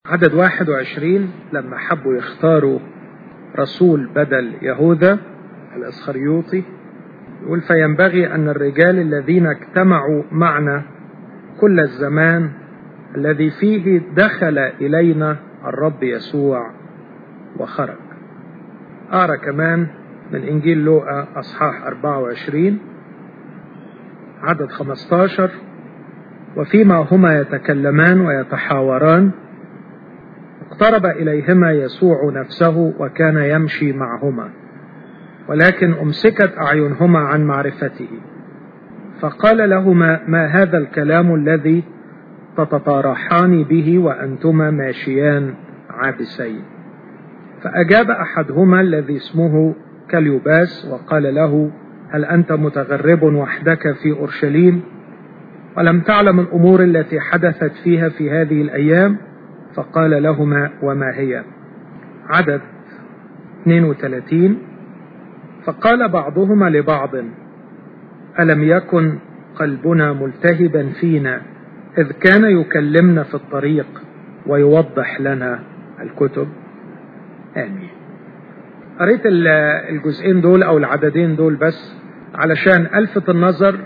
عدد 21 لما حبوا يختاروا رسول بدل يهوذا الاسخريوطي يقول فينبغي ان الرجال الذين اجتمعوا معنا كل الزمان الذي فيه دخل الينا الرب يسوع وخرج اقرا كمان من انجيل لوقا اصحاح 24 عدد 15 وفيما هما يتكلمان ويتحاوران اقترب اليهما يسوع نفسه وكان يمشي معهما ولكن امسكت اعينهما عن معرفته فقال لهما ما هذا الكلام الذي تتطارحان به وانتما ماشيان عابسين فاجاب احدهما الذي اسمه كليوباس وقال له هل انت متغرب وحدك في اورشليم ولم تعلم الامور التي حدثت فيها في هذه الايام فقال لهما وما هي عدد 32 فقال بعضهما لبعض ألم يكن قلبنا ملتهبا فينا إذ كان يكلمنا في الطريق ويوضح لنا الكتب آمين قريت الجزئين دول أو العددين دول بس علشان ألفت النظر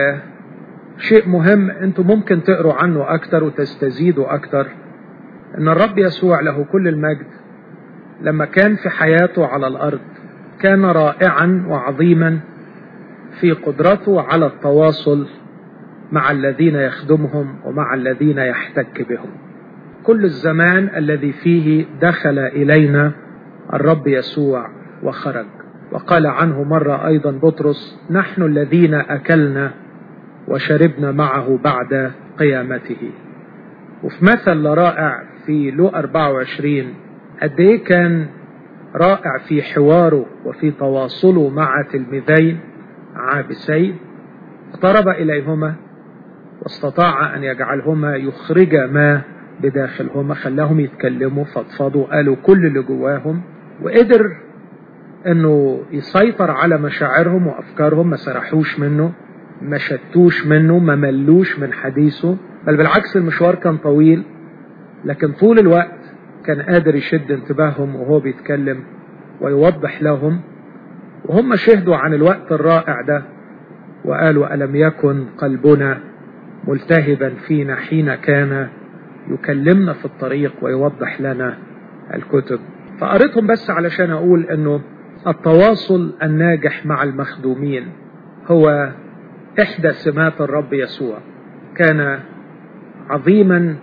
لشيء مهم أنتم ممكن تقروا عنه أكتر وتستزيدوا أكتر ان الرب يسوع له كل المجد لما كان في حياته على الارض كان رائعا وعظيما في قدرته على التواصل مع الذين يخدمهم ومع الذين يحتك بهم كل الزمان الذي فيه دخل الينا الرب يسوع وخرج وقال عنه مره ايضا بطرس نحن الذين اكلنا وشربنا معه بعد قيامته وفي مثل رائع في لو 24 قد ايه كان رائع في حواره وفي تواصله مع تلميذين عابسين اقترب اليهما واستطاع ان يجعلهما يخرجا ما بداخلهما خلاهم يتكلموا فضفضوا قالوا كل اللي جواهم وقدر انه يسيطر على مشاعرهم وافكارهم ما سرحوش منه ما شتوش منه ما ملوش من حديثه بل بالعكس المشوار كان طويل لكن طول الوقت كان قادر يشد انتباههم وهو بيتكلم ويوضح لهم وهم شهدوا عن الوقت الرائع ده وقالوا ألم يكن قلبنا ملتهبا فينا حين كان يكلمنا في الطريق ويوضح لنا الكتب فقريتهم بس علشان أقول أنه التواصل الناجح مع المخدومين هو إحدى سمات الرب يسوع كان عظيما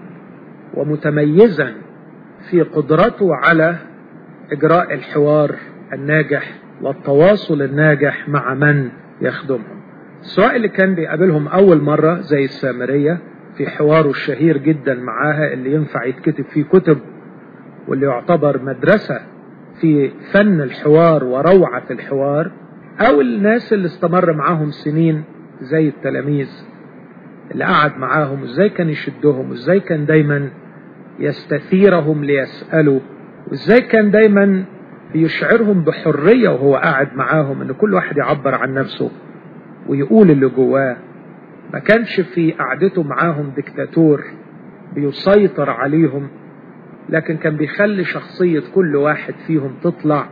ومتميزا في قدرته على اجراء الحوار الناجح والتواصل الناجح مع من يخدمهم السواء اللي كان بيقابلهم اول مره زي السامريه في حواره الشهير جدا معاها اللي ينفع يتكتب فيه كتب واللي يعتبر مدرسه في فن الحوار وروعه الحوار او الناس اللي استمر معاهم سنين زي التلاميذ اللي قعد معاهم وازاي كان يشدهم وازاي كان دايما يستثيرهم ليسألوا وازاي كان دايما بيشعرهم بحرية وهو قاعد معاهم ان كل واحد يعبر عن نفسه ويقول اللي جواه ما كانش في قعدته معاهم دكتاتور بيسيطر عليهم لكن كان بيخلي شخصية كل واحد فيهم تطلع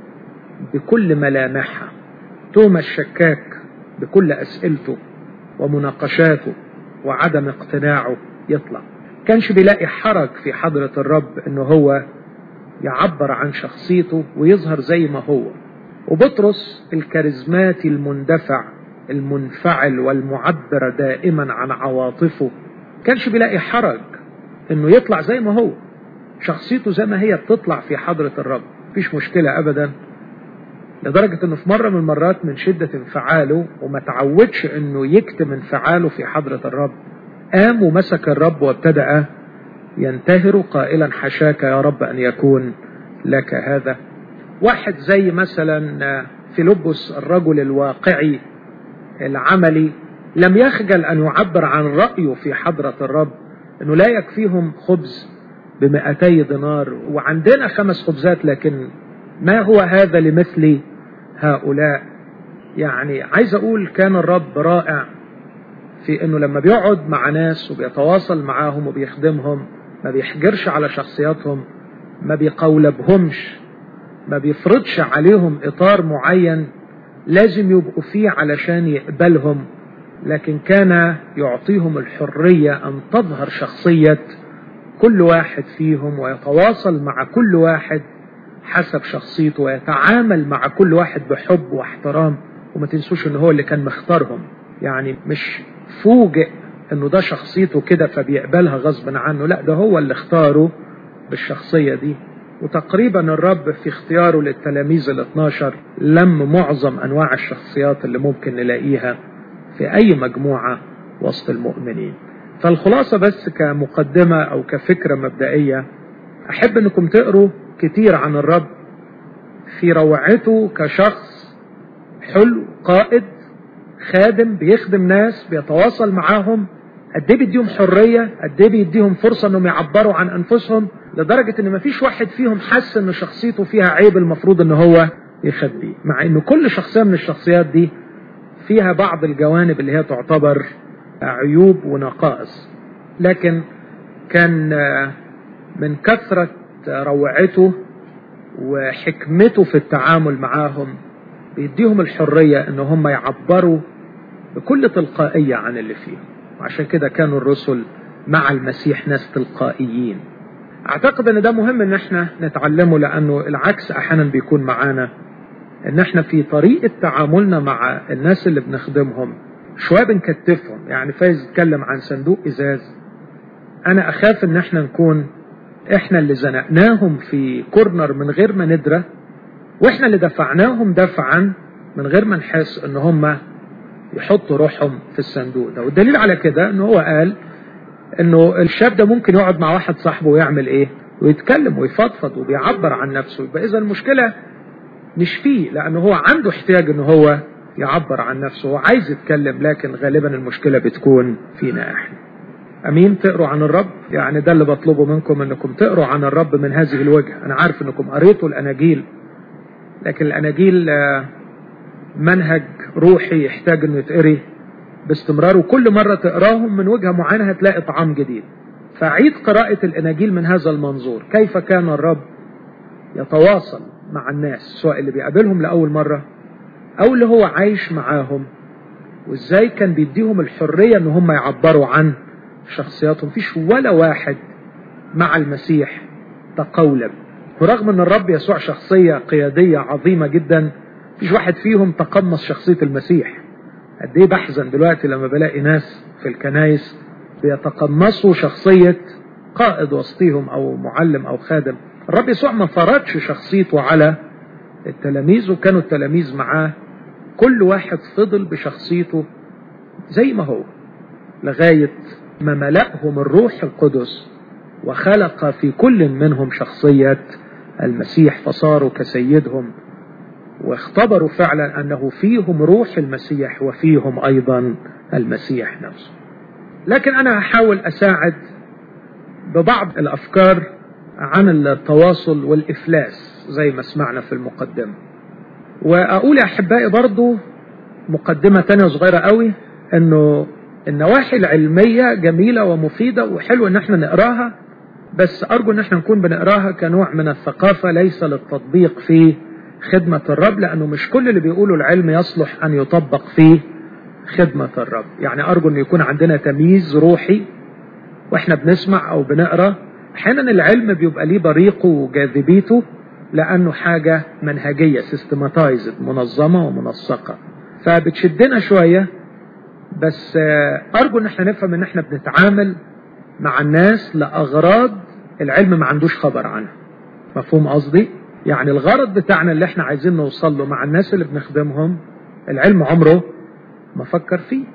بكل ملامحها توما الشكاك بكل أسئلته ومناقشاته وعدم اقتناعه يطلع كانش بيلاقي حرج في حضرة الرب انه هو يعبر عن شخصيته ويظهر زي ما هو وبطرس الكاريزماتي المندفع المنفعل والمعبر دائما عن عواطفه كانش بيلاقي حرج انه يطلع زي ما هو شخصيته زي ما هي بتطلع في حضرة الرب مفيش مشكلة ابدا لدرجة انه في مرة من المرات من شدة انفعاله وما تعودش انه يكتم انفعاله في حضرة الرب قام ومسك الرب وابتدأ ينتهر قائلا حشاك يا رب ان يكون لك هذا واحد زي مثلا فيلبس الرجل الواقعي العملي لم يخجل ان يعبر عن رأيه في حضرة الرب انه لا يكفيهم خبز بمئتي دينار وعندنا خمس خبزات لكن ما هو هذا لمثل هؤلاء يعني عايز اقول كان الرب رائع في انه لما بيقعد مع ناس وبيتواصل معاهم وبيخدمهم ما بيحجرش على شخصياتهم ما بيقولبهمش ما بيفرضش عليهم اطار معين لازم يبقوا فيه علشان يقبلهم لكن كان يعطيهم الحرية ان تظهر شخصية كل واحد فيهم ويتواصل مع كل واحد حسب شخصيته ويتعامل مع كل واحد بحب واحترام وما تنسوش ان هو اللي كان مختارهم يعني مش فوجئ انه ده شخصيته كده فبيقبلها غصبا عنه لا ده هو اللي اختاره بالشخصية دي وتقريبا الرب في اختياره للتلاميذ ال 12 لم معظم انواع الشخصيات اللي ممكن نلاقيها في اي مجموعة وسط المؤمنين فالخلاصة بس كمقدمة او كفكرة مبدئية احب انكم تقروا كتير عن الرب في روعته كشخص حلو قائد خادم بيخدم ناس بيتواصل معاهم قد ايه بيديهم حريه قد ايه بيديهم فرصه انهم يعبروا عن انفسهم لدرجه ان مفيش واحد فيهم حس ان شخصيته فيها عيب المفروض ان هو يخبيه مع ان كل شخصيه من الشخصيات دي فيها بعض الجوانب اللي هي تعتبر عيوب ونقائص لكن كان من كثره روعته وحكمته في التعامل معاهم بيديهم الحريه ان هم يعبروا بكل تلقائيه عن اللي فيهم وعشان كده كانوا الرسل مع المسيح ناس تلقائيين اعتقد ان ده مهم ان احنا نتعلمه لانه العكس احيانا بيكون معانا ان احنا في طريقة تعاملنا مع الناس اللي بنخدمهم شوية بنكتفهم يعني فايز يتكلم عن صندوق ازاز انا اخاف ان احنا نكون احنا اللي زنقناهم في كورنر من غير ما ندرى واحنا اللي دفعناهم دفعا من غير ما نحس ان هم يحطوا روحهم في الصندوق ده والدليل على كده ان هو قال انه الشاب ده ممكن يقعد مع واحد صاحبه ويعمل ايه ويتكلم ويفضفض وبيعبر عن نفسه يبقى اذا المشكله مش فيه لانه هو عنده احتياج ان هو يعبر عن نفسه هو عايز يتكلم لكن غالبا المشكله بتكون فينا احنا امين تقروا عن الرب يعني ده اللي بطلبه منكم انكم تقروا عن الرب من هذه الوجهه انا عارف انكم قريتوا الاناجيل لكن الاناجيل منهج روحي يحتاج انه يتقري باستمرار وكل مرة تقراهم من وجهة معينة هتلاقي طعام جديد فعيد قراءة الاناجيل من هذا المنظور كيف كان الرب يتواصل مع الناس سواء اللي بيقابلهم لأول مرة أو اللي هو عايش معاهم وإزاي كان بيديهم الحرية إن هم يعبروا عن شخصياتهم فيش ولا واحد مع المسيح تقولب ورغم ان الرب يسوع شخصية قيادية عظيمة جدا فيش واحد فيهم تقمص شخصية المسيح قد ايه بحزن دلوقتي لما بلاقي ناس في الكنايس بيتقمصوا شخصية قائد وسطيهم او معلم او خادم الرب يسوع ما فرضش شخصيته على التلاميذ وكانوا التلاميذ معاه كل واحد فضل بشخصيته زي ما هو لغاية ما ملأهم الروح القدس وخلق في كل منهم شخصية المسيح فصاروا كسيدهم واختبروا فعلا أنه فيهم روح المسيح وفيهم أيضا المسيح نفسه لكن أنا هحاول أساعد ببعض الأفكار عن التواصل والإفلاس زي ما سمعنا في المقدمة وأقول يا أحبائي برضو مقدمة تانية صغيرة قوي أنه النواحي العلمية جميلة ومفيدة وحلو ان احنا نقراها بس ارجو ان احنا نكون بنقراها كنوع من الثقافة ليس للتطبيق في خدمة الرب لانه مش كل اللي بيقوله العلم يصلح ان يطبق في خدمة الرب يعني ارجو ان يكون عندنا تمييز روحي واحنا بنسمع او بنقرا احيانا العلم بيبقى ليه بريقه وجاذبيته لانه حاجة منهجية سيستماتايزد منظمة ومنسقة فبتشدنا شوية بس ارجو ان احنا نفهم ان احنا بنتعامل مع الناس لاغراض العلم ما عندوش خبر عنها مفهوم قصدي يعني الغرض بتاعنا اللي احنا عايزين نوصل له مع الناس اللي بنخدمهم العلم عمره ما فكر فيه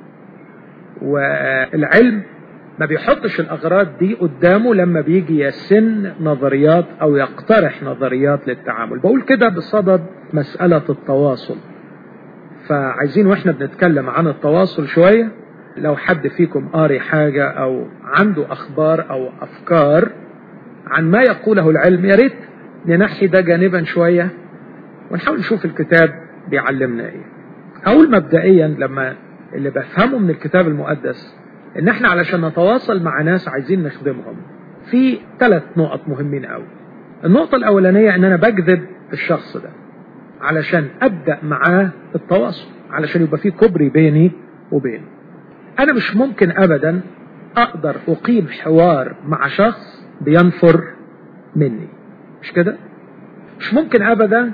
والعلم ما بيحطش الاغراض دي قدامه لما بيجي يسن نظريات او يقترح نظريات للتعامل بقول كده بصدد مسألة التواصل فعايزين واحنا بنتكلم عن التواصل شوية لو حد فيكم قاري حاجة او عنده اخبار او افكار عن ما يقوله العلم يا ريت ننحي ده جانبا شوية ونحاول نشوف الكتاب بيعلمنا ايه اقول مبدئيا لما اللي بفهمه من الكتاب المقدس ان احنا علشان نتواصل مع ناس عايزين نخدمهم في ثلاث نقط مهمين قوي النقطة الأولانية إن أنا بجذب الشخص ده علشان أبدأ معاه التواصل علشان يبقى في كوبري بيني وبينه أنا مش ممكن أبدا أقدر أقيم حوار مع شخص بينفر مني مش كده؟ مش ممكن أبدا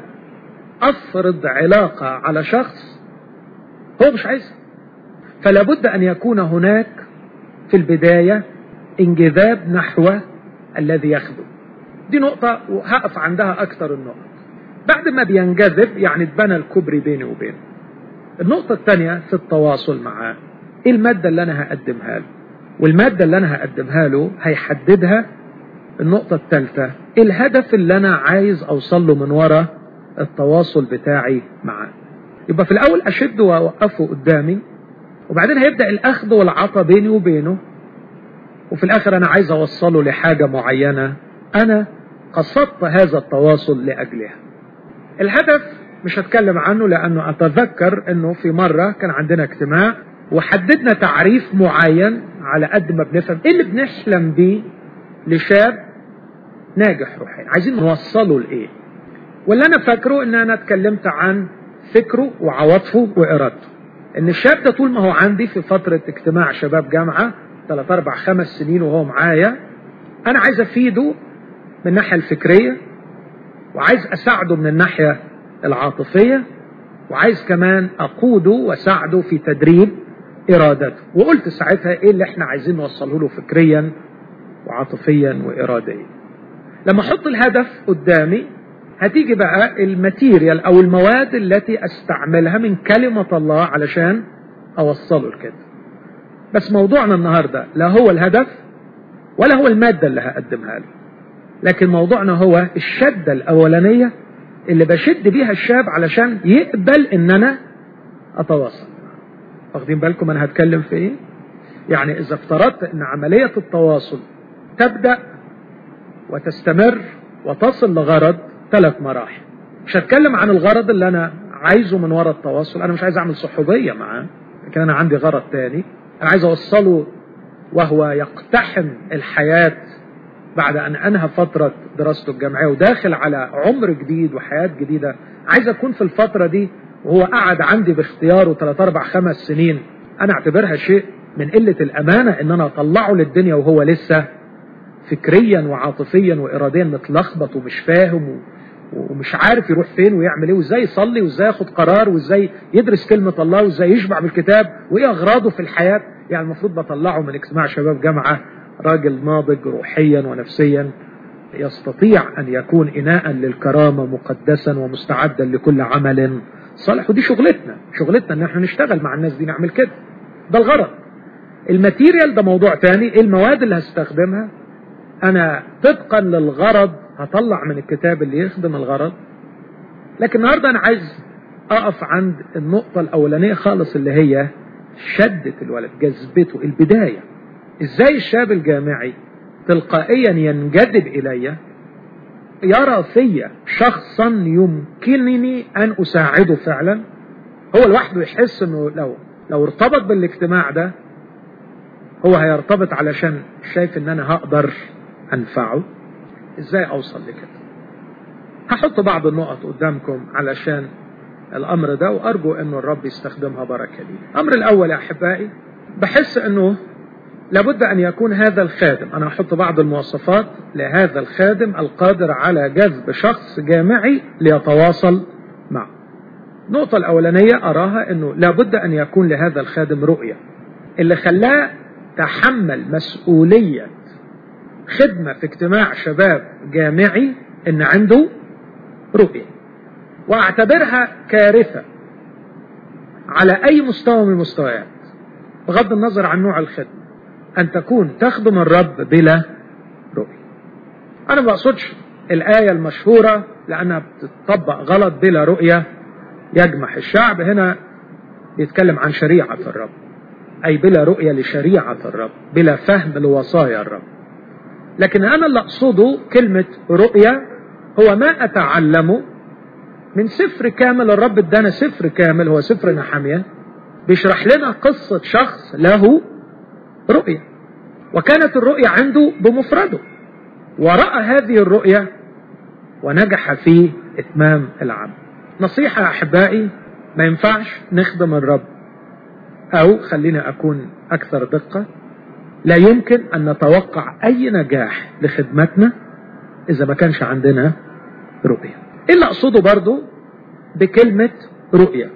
أفرض علاقة على شخص هو مش عايزها فلا بد أن يكون هناك في البداية انجذاب نحو الذي يخدم دي نقطة وهقف عندها أكثر النقط بعد ما بينجذب يعني اتبنى الكوبري بيني وبينه النقطة الثانية في التواصل معاه ايه المادة اللي انا هقدمها له والمادة اللي انا هقدمها له هيحددها النقطة الثالثة ايه الهدف اللي انا عايز اوصل له من ورا التواصل بتاعي معاه يبقى في الاول اشد واوقفه قدامي وبعدين هيبدأ الاخذ والعطاء بيني وبينه وفي الاخر انا عايز اوصله لحاجة معينة انا قصدت هذا التواصل لاجلها الهدف مش هتكلم عنه لانه اتذكر انه في مرة كان عندنا اجتماع وحددنا تعريف معين على قد ما بنفهم ايه اللي بنحلم بيه لشاب ناجح روحيا عايزين نوصله لايه واللي انا فاكره ان انا اتكلمت عن فكره وعواطفه وارادته ان الشاب ده طول ما هو عندي في فترة اجتماع شباب جامعة ثلاث اربع خمس سنين وهو معايا انا عايز افيده من الناحية الفكرية وعايز اساعده من الناحية العاطفية وعايز كمان اقوده واساعده في تدريب ارادته وقلت ساعتها ايه اللي احنا عايزين نوصله له فكريا وعاطفيا واراديا لما احط الهدف قدامي هتيجي بقى الماتيريال او المواد التي استعملها من كلمة الله علشان اوصله لكده بس موضوعنا النهاردة لا هو الهدف ولا هو المادة اللي هقدمها له لكن موضوعنا هو الشدة الاولانية اللي بشد بيها الشاب علشان يقبل ان انا اتواصل واخدين بالكم انا هتكلم في ايه يعني اذا افترضت ان عملية التواصل تبدأ وتستمر وتصل لغرض ثلاث مراحل مش هتكلم عن الغرض اللي انا عايزه من وراء التواصل انا مش عايز اعمل صحوبية معاه لكن انا عندي غرض تاني انا عايز اوصله وهو يقتحم الحياة بعد ان انهى فترة دراسته الجامعية وداخل على عمر جديد وحياة جديدة عايز اكون في الفترة دي وهو قعد عندي باختياره 3 4 5 سنين انا اعتبرها شيء من قلة الامانة ان انا اطلعه للدنيا وهو لسه فكريا وعاطفيا واراديا متلخبط ومش فاهم ومش عارف يروح فين ويعمل ايه وازاي يصلي وازاي ياخد قرار وازاي يدرس كلمة الله وازاي يشبع بالكتاب وايه اغراضه في الحياة يعني المفروض بطلعه من اجتماع شباب جامعة راجل ناضج روحيا ونفسيا يستطيع ان يكون اناء للكرامة مقدسا ومستعدا لكل عمل صالح ودي شغلتنا شغلتنا ان احنا نشتغل مع الناس دي نعمل كده ده الغرض الماتيريال ده موضوع تاني ايه المواد اللي هستخدمها انا طبقا للغرض هطلع من الكتاب اللي يخدم الغرض لكن النهارده انا عايز اقف عند النقطة الاولانية خالص اللي هي شدة الولد جذبته البداية ازاي الشاب الجامعي تلقائيا ينجذب الي يرى فيا شخصا يمكنني ان اساعده فعلا هو لوحده يحس انه لو لو ارتبط بالاجتماع ده هو هيرتبط علشان شايف ان انا هقدر انفعه ازاي اوصل لكده هحط بعض النقط قدامكم علشان الامر ده وارجو انه الرب يستخدمها بركه لي الامر الاول يا احبائي بحس انه لابد ان يكون هذا الخادم انا احط بعض المواصفات لهذا الخادم القادر على جذب شخص جامعي ليتواصل معه النقطة الأولانية أراها أنه لابد أن يكون لهذا الخادم رؤية اللي خلاه تحمل مسؤولية خدمة في اجتماع شباب جامعي أن عنده رؤية وأعتبرها كارثة على أي مستوى من المستويات بغض النظر عن نوع الخدمة أن تكون تخدم الرب بلا رؤية أنا ما بقصدش الآية المشهورة لأنها بتطبق غلط بلا رؤية يجمح الشعب هنا بيتكلم عن شريعة الرب أي بلا رؤية لشريعة الرب بلا فهم لوصايا الرب لكن أنا اللي أقصده كلمة رؤية هو ما أتعلمه من سفر كامل الرب ادانا سفر كامل هو سفر نحمية بيشرح لنا قصة شخص له رؤية وكانت الرؤية عنده بمفرده ورأى هذه الرؤية ونجح في إتمام العمل نصيحة يا أحبائي ما ينفعش نخدم الرب أو خلينا أكون أكثر دقة لا يمكن أن نتوقع أي نجاح لخدمتنا إذا ما كانش عندنا رؤية إيه اللي أقصده برضو بكلمة رؤية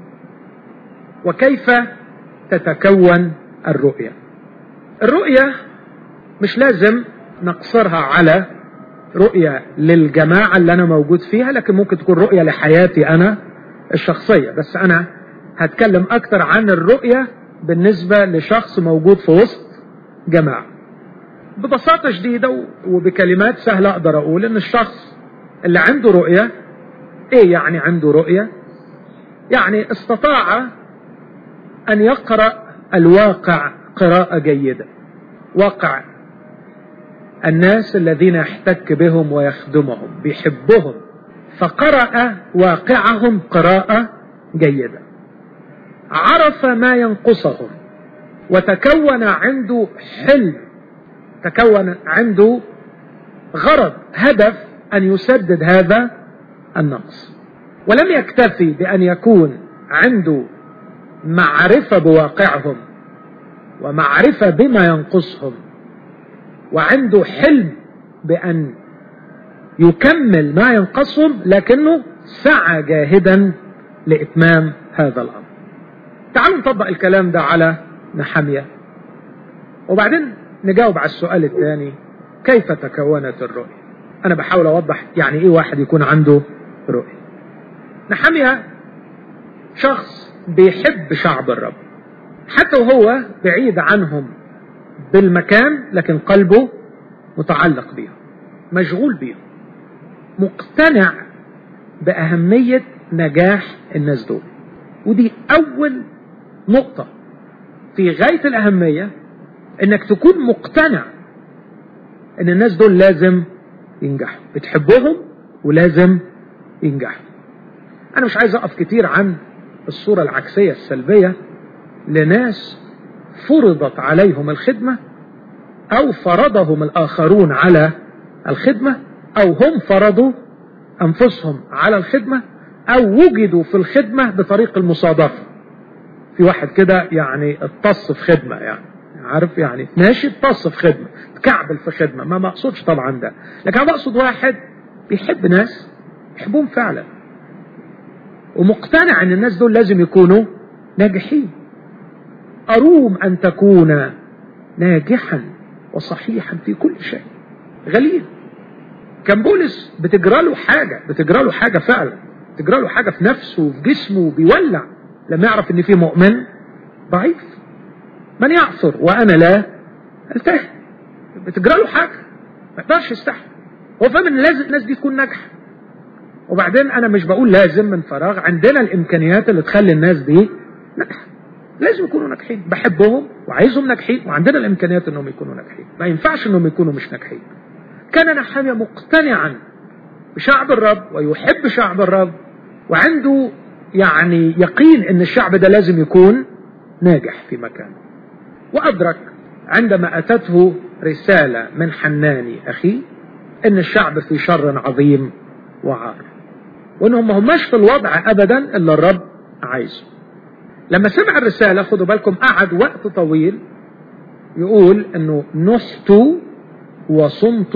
وكيف تتكون الرؤية الرؤية مش لازم نقصرها على رؤية للجماعة اللي أنا موجود فيها لكن ممكن تكون رؤية لحياتي أنا الشخصية بس أنا هتكلم أكتر عن الرؤية بالنسبة لشخص موجود في وسط جماعة ببساطة شديدة وبكلمات سهلة أقدر أقول إن الشخص اللي عنده رؤية إيه يعني عنده رؤية؟ يعني استطاع أن يقرأ الواقع قراءة جيدة واقع الناس الذين يحتك بهم ويخدمهم بيحبهم فقرأ واقعهم قراءة جيدة عرف ما ينقصهم وتكون عنده حلم تكون عنده غرض هدف أن يسدد هذا النقص ولم يكتفي بأن يكون عنده معرفة بواقعهم ومعرفة بما ينقصهم وعنده حلم بأن يكمل ما ينقصهم لكنه سعى جاهدا لإتمام هذا الأمر تعالوا نطبق الكلام ده على نحمية وبعدين نجاوب على السؤال الثاني كيف تكونت الرؤية أنا بحاول أوضح يعني إيه واحد يكون عنده رؤية نحمية شخص بيحب شعب الرب حتى وهو بعيد عنهم بالمكان لكن قلبه متعلق بيهم مشغول بيهم مقتنع بأهمية نجاح الناس دول ودي أول نقطة في غاية الأهمية إنك تكون مقتنع إن الناس دول لازم ينجحوا بتحبهم ولازم ينجحوا أنا مش عايز أقف كتير عن الصورة العكسية السلبية لناس فرضت عليهم الخدمة أو فرضهم الآخرون على الخدمة أو هم فرضوا أنفسهم على الخدمة أو وجدوا في الخدمة بطريق المصادفة في واحد كده يعني اتص في خدمة يعني عارف يعني ماشي اتص في خدمة تكعبل في خدمة ما مقصودش طبعا ده لكن أنا بقصد واحد بيحب ناس يحبهم فعلا ومقتنع ان الناس دول لازم يكونوا ناجحين أروم أن تكون ناجحا وصحيحا في كل شيء غليل كان بولس بتجرى له حاجة بتجرى له حاجة فعلا بتجرى له حاجة في نفسه وفي جسمه بيولع لما يعرف ان في مؤمن ضعيف من يعثر وانا لا التهي بتجرى له حاجة ما يقدرش يستحمل هو فاهم ان لازم الناس دي تكون ناجحة وبعدين انا مش بقول لازم من فراغ عندنا الامكانيات اللي تخلي الناس دي ناجحة لازم يكونوا ناجحين بحبهم وعايزهم ناجحين وعندنا الامكانيات انهم يكونوا ناجحين ما ينفعش انهم يكونوا مش ناجحين كان نحامية مقتنعا بشعب الرب ويحب شعب الرب وعنده يعني يقين ان الشعب ده لازم يكون ناجح في مكانه وادرك عندما اتته رسالة من حناني اخيه ان الشعب في شر عظيم وعار وانهم ما هماش في الوضع ابدا اللي الرب عايزه لما سمع الرسالة خدوا بالكم قعد وقت طويل يقول انه نحت وصمت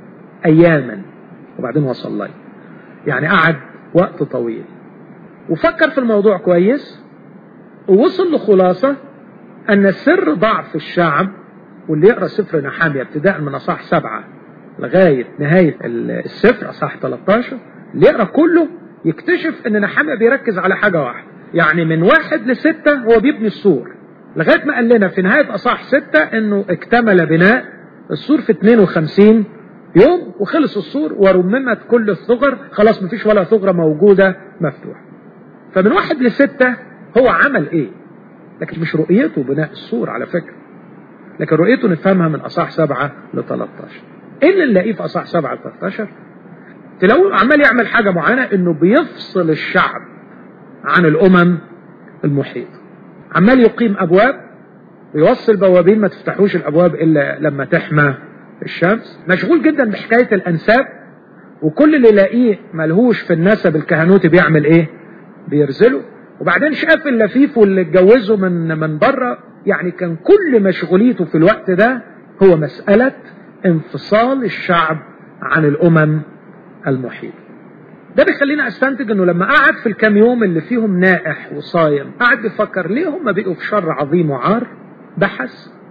اياما وبعدين وصلي يعني قعد وقت طويل وفكر في الموضوع كويس ووصل لخلاصة ان سر ضعف الشعب واللي يقرأ سفر نحامية ابتداء من اصح سبعة لغاية نهاية السفر اصح 13 اللي يقرأ كله يكتشف ان نحامية بيركز على حاجة واحدة يعني من واحد لستة هو بيبني السور لغاية ما قال لنا في نهاية أصح ستة انه اكتمل بناء السور في 52 يوم وخلص السور ورممت كل الثغر خلاص مفيش ولا ثغرة موجودة مفتوحة فمن واحد لستة هو عمل ايه لكن مش رؤيته بناء السور على فكرة لكن رؤيته نفهمها من أصح سبعة ل 13 ايه اللي نلاقيه في أصح سبعة ل 13 تلاقوه عمال يعمل حاجة معينة انه بيفصل الشعب عن الأمم المحيطة عمال يقيم أبواب ويوصل بوابين ما تفتحوش الأبواب إلا لما تحمى الشمس مشغول جدا بحكاية الأنساب وكل اللي يلاقيه ملهوش في النسب الكهنوتي بيعمل ايه بيرزله وبعدين شاف اللفيف واللي اتجوزه من من بره يعني كان كل مشغوليته في الوقت ده هو مسألة انفصال الشعب عن الأمم المحيطة ده بيخلينا استنتج انه لما قعد في الكام يوم اللي فيهم نائح وصايم قعد بيفكر ليه هم بقوا في شر عظيم وعار بحث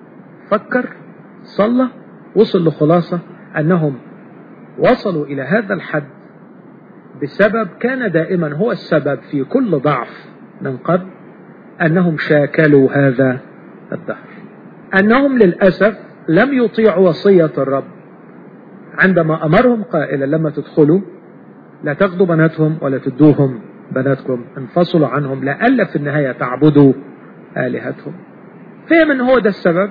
فكر صلى وصل لخلاصة انهم وصلوا الى هذا الحد بسبب كان دائما هو السبب في كل ضعف من قبل انهم شاكلوا هذا الدهر انهم للاسف لم يطيعوا وصية الرب عندما امرهم قائلا لما تدخلوا لا تاخذوا بناتهم ولا تدوهم بناتكم انفصلوا عنهم لألا في النهاية تعبدوا آلهتهم فهم ان هو ده السبب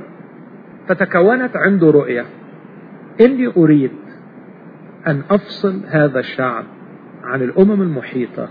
فتكونت عنده رؤية اني اريد ان افصل هذا الشعب عن الامم المحيطة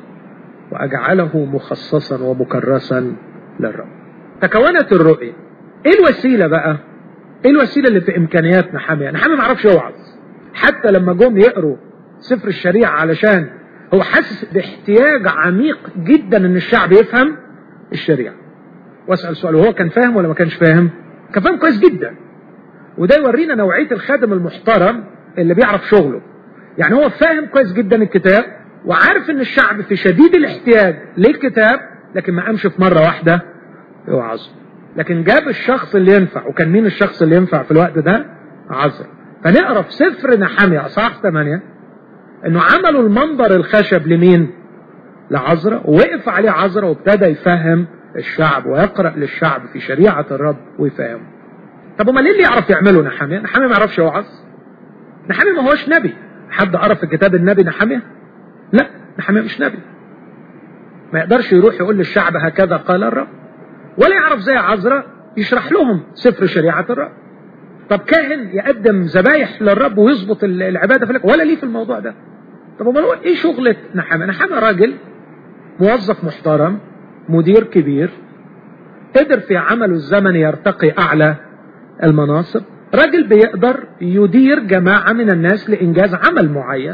واجعله مخصصا ومكرسا للرب تكونت الرؤية ايه الوسيلة بقى ايه الوسيلة اللي في امكانيات نحامية نحامية ما عرفش يوعظ حتى لما جم يقروا سفر الشريعة علشان هو حاسس باحتياج عميق جدا ان الشعب يفهم الشريعة واسأل سؤال وهو كان فاهم ولا ما كانش فاهم كان فاهم كويس جدا وده يورينا نوعية الخادم المحترم اللي بيعرف شغله يعني هو فاهم كويس جدا الكتاب وعارف ان الشعب في شديد الاحتياج للكتاب لكن ما قامش في مرة واحدة يوعظه لكن جاب الشخص اللي ينفع وكان مين الشخص اللي ينفع في الوقت ده عزرا فنقرا في سفر نحمية اصحاح 8 انه عملوا المنبر الخشب لمين لعزرا ووقف عليه عزرا وابتدى يفهم الشعب ويقرأ للشعب في شريعة الرب ويفهمه طب امال ايه اللي يعرف يعمله نحامية نحامية ما يعرفش يوعظ نحامية ما هوش نبي حد قرأ في كتاب النبي نحامية لا نحامية مش نبي ما يقدرش يروح يقول للشعب هكذا قال الرب ولا يعرف زي عزرا يشرح لهم سفر شريعة الرب طب كاهن يقدم ذبايح للرب ويظبط العبادة في ولا ليه في الموضوع ده طب امال هو ايه شغلة نحامة نحامة راجل موظف محترم مدير كبير قدر في عمله الزمني يرتقي اعلى المناصب راجل بيقدر يدير جماعة من الناس لإنجاز عمل معين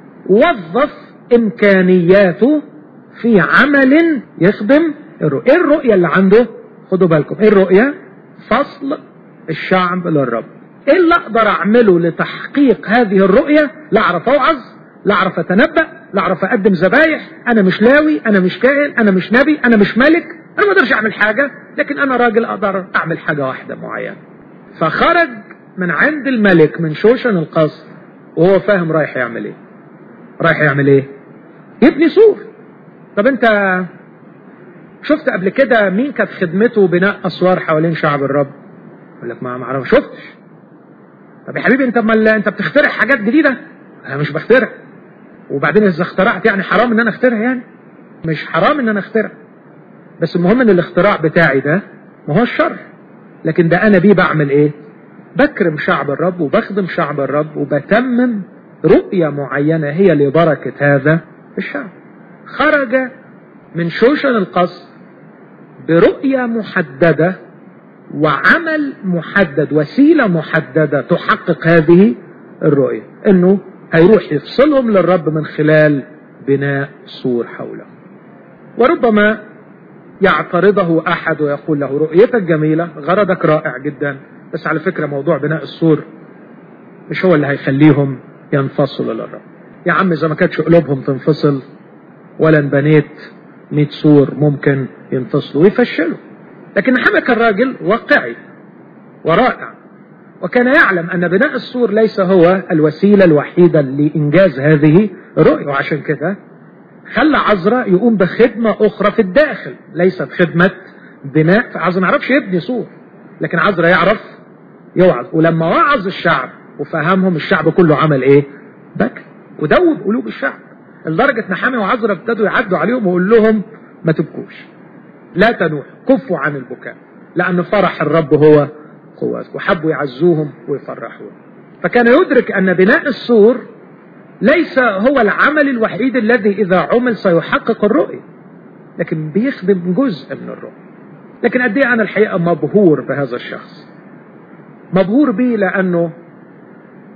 وظف إمكانياته في عمل يخدم الرؤية إيه الرؤية اللي عنده خدوا بالكم إيه الرؤية فصل الشعب للرب إيه اللي أقدر أعمله لتحقيق هذه الرؤية لا أعرف أوعظ لا أعرف أتنبأ لا أعرف أقدم ذبايح أنا مش لاوي أنا مش كاهن أنا مش نبي أنا مش ملك أنا ما أقدرش أعمل حاجة لكن أنا راجل أقدر أعمل حاجة واحدة معينة فخرج من عند الملك من شوشن القصر وهو فاهم رايح يعمل ايه رايح يعمل ايه يبني سور طب انت شفت قبل كده مين كانت خدمته بناء اسوار حوالين شعب الرب يقول لك ما ما شفتش طب يا حبيبي انت مال انت بتخترع حاجات جديده انا مش بخترع وبعدين اذا اخترعت يعني حرام ان انا اخترع يعني مش حرام ان انا اخترع بس المهم ان الاختراع بتاعي ده ما هو الشر لكن ده انا بيه بعمل ايه بكرم شعب الرب وبخدم شعب الرب وبتمم رؤية معينة هي لبركة هذا الشعب خرج من شوشن القصر برؤية محددة وعمل محدد وسيلة محددة تحقق هذه الرؤية انه هيروح يفصلهم للرب من خلال بناء سور حوله وربما يعترضه احد ويقول له رؤيتك جميلة غرضك رائع جدا بس على فكرة موضوع بناء السور مش هو اللي هيخليهم ينفصلوا للرب يا عم اذا ما كانتش قلوبهم تنفصل ولا انبنيت 100 سور ممكن ينفصلوا ويفشلوا لكن نحمة كان راجل واقعي ورائع وكان يعلم أن بناء السور ليس هو الوسيلة الوحيدة لإنجاز هذه الرؤية وعشان كده خلى عزرا يقوم بخدمة أخرى في الداخل ليست خدمة بناء عزرا ما يعرفش يبني سور لكن عزرا يعرف يوعظ ولما وعظ الشعب وفهمهم الشعب كله عمل ايه بكى ودوب قلوب الشعب لدرجة نحامي وعزرا ابتدوا يعدوا عليهم ويقول لهم ما تبكوش لا تنوح كفوا عن البكاء لأن فرح الرب هو قوتك وحبوا يعزوهم ويفرحوهم فكان يدرك أن بناء السور ليس هو العمل الوحيد الذي إذا عمل سيحقق الرؤية لكن بيخدم جزء من الرؤية لكن قد ايه أنا الحقيقة مبهور بهذا الشخص مبهور به لأنه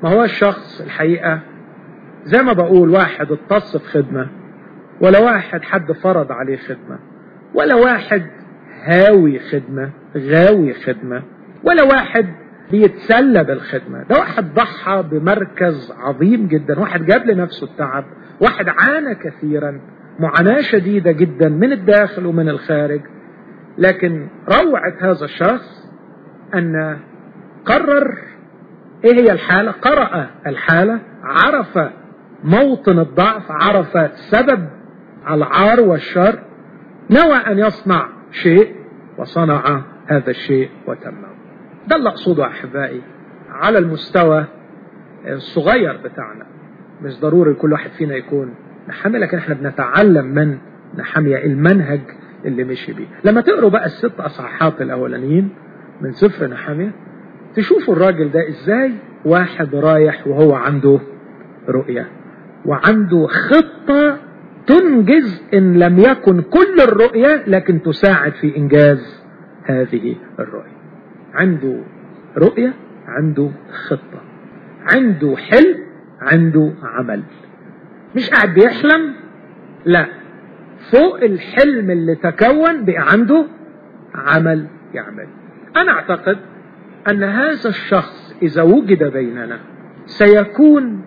ما هو الشخص الحقيقة زي ما بقول واحد اتص في خدمة ولا واحد حد فرض عليه خدمة ولا واحد هاوي خدمة غاوي خدمة ولا واحد بيتسلى بالخدمة ده واحد ضحى بمركز عظيم جدا واحد جاب لنفسه التعب واحد عانى كثيرا معاناة شديدة جدا من الداخل ومن الخارج لكن روعة هذا الشخص أن قرر إيه هي الحالة قرأ الحالة عرف موطن الضعف عرف سبب العار والشر نوى أن يصنع شيء وصنع هذا الشيء وتمه ده اللي أقصده أحبائي على المستوى الصغير بتاعنا مش ضروري كل واحد فينا يكون نحامي لكن احنا بنتعلم من نحامية المنهج اللي مشي بيه لما تقروا بقى الست أصحاحات الأولانيين من سفر نحامية تشوفوا الراجل ده ازاي واحد رايح وهو عنده رؤية وعنده خطة تنجز إن لم يكن كل الرؤية لكن تساعد في إنجاز هذه الرؤية عنده رؤية عنده خطة عنده حلم عنده عمل مش قاعد بيحلم لا فوق الحلم اللي تكون بقى عنده عمل يعمل أنا أعتقد أن هذا الشخص إذا وجد بيننا سيكون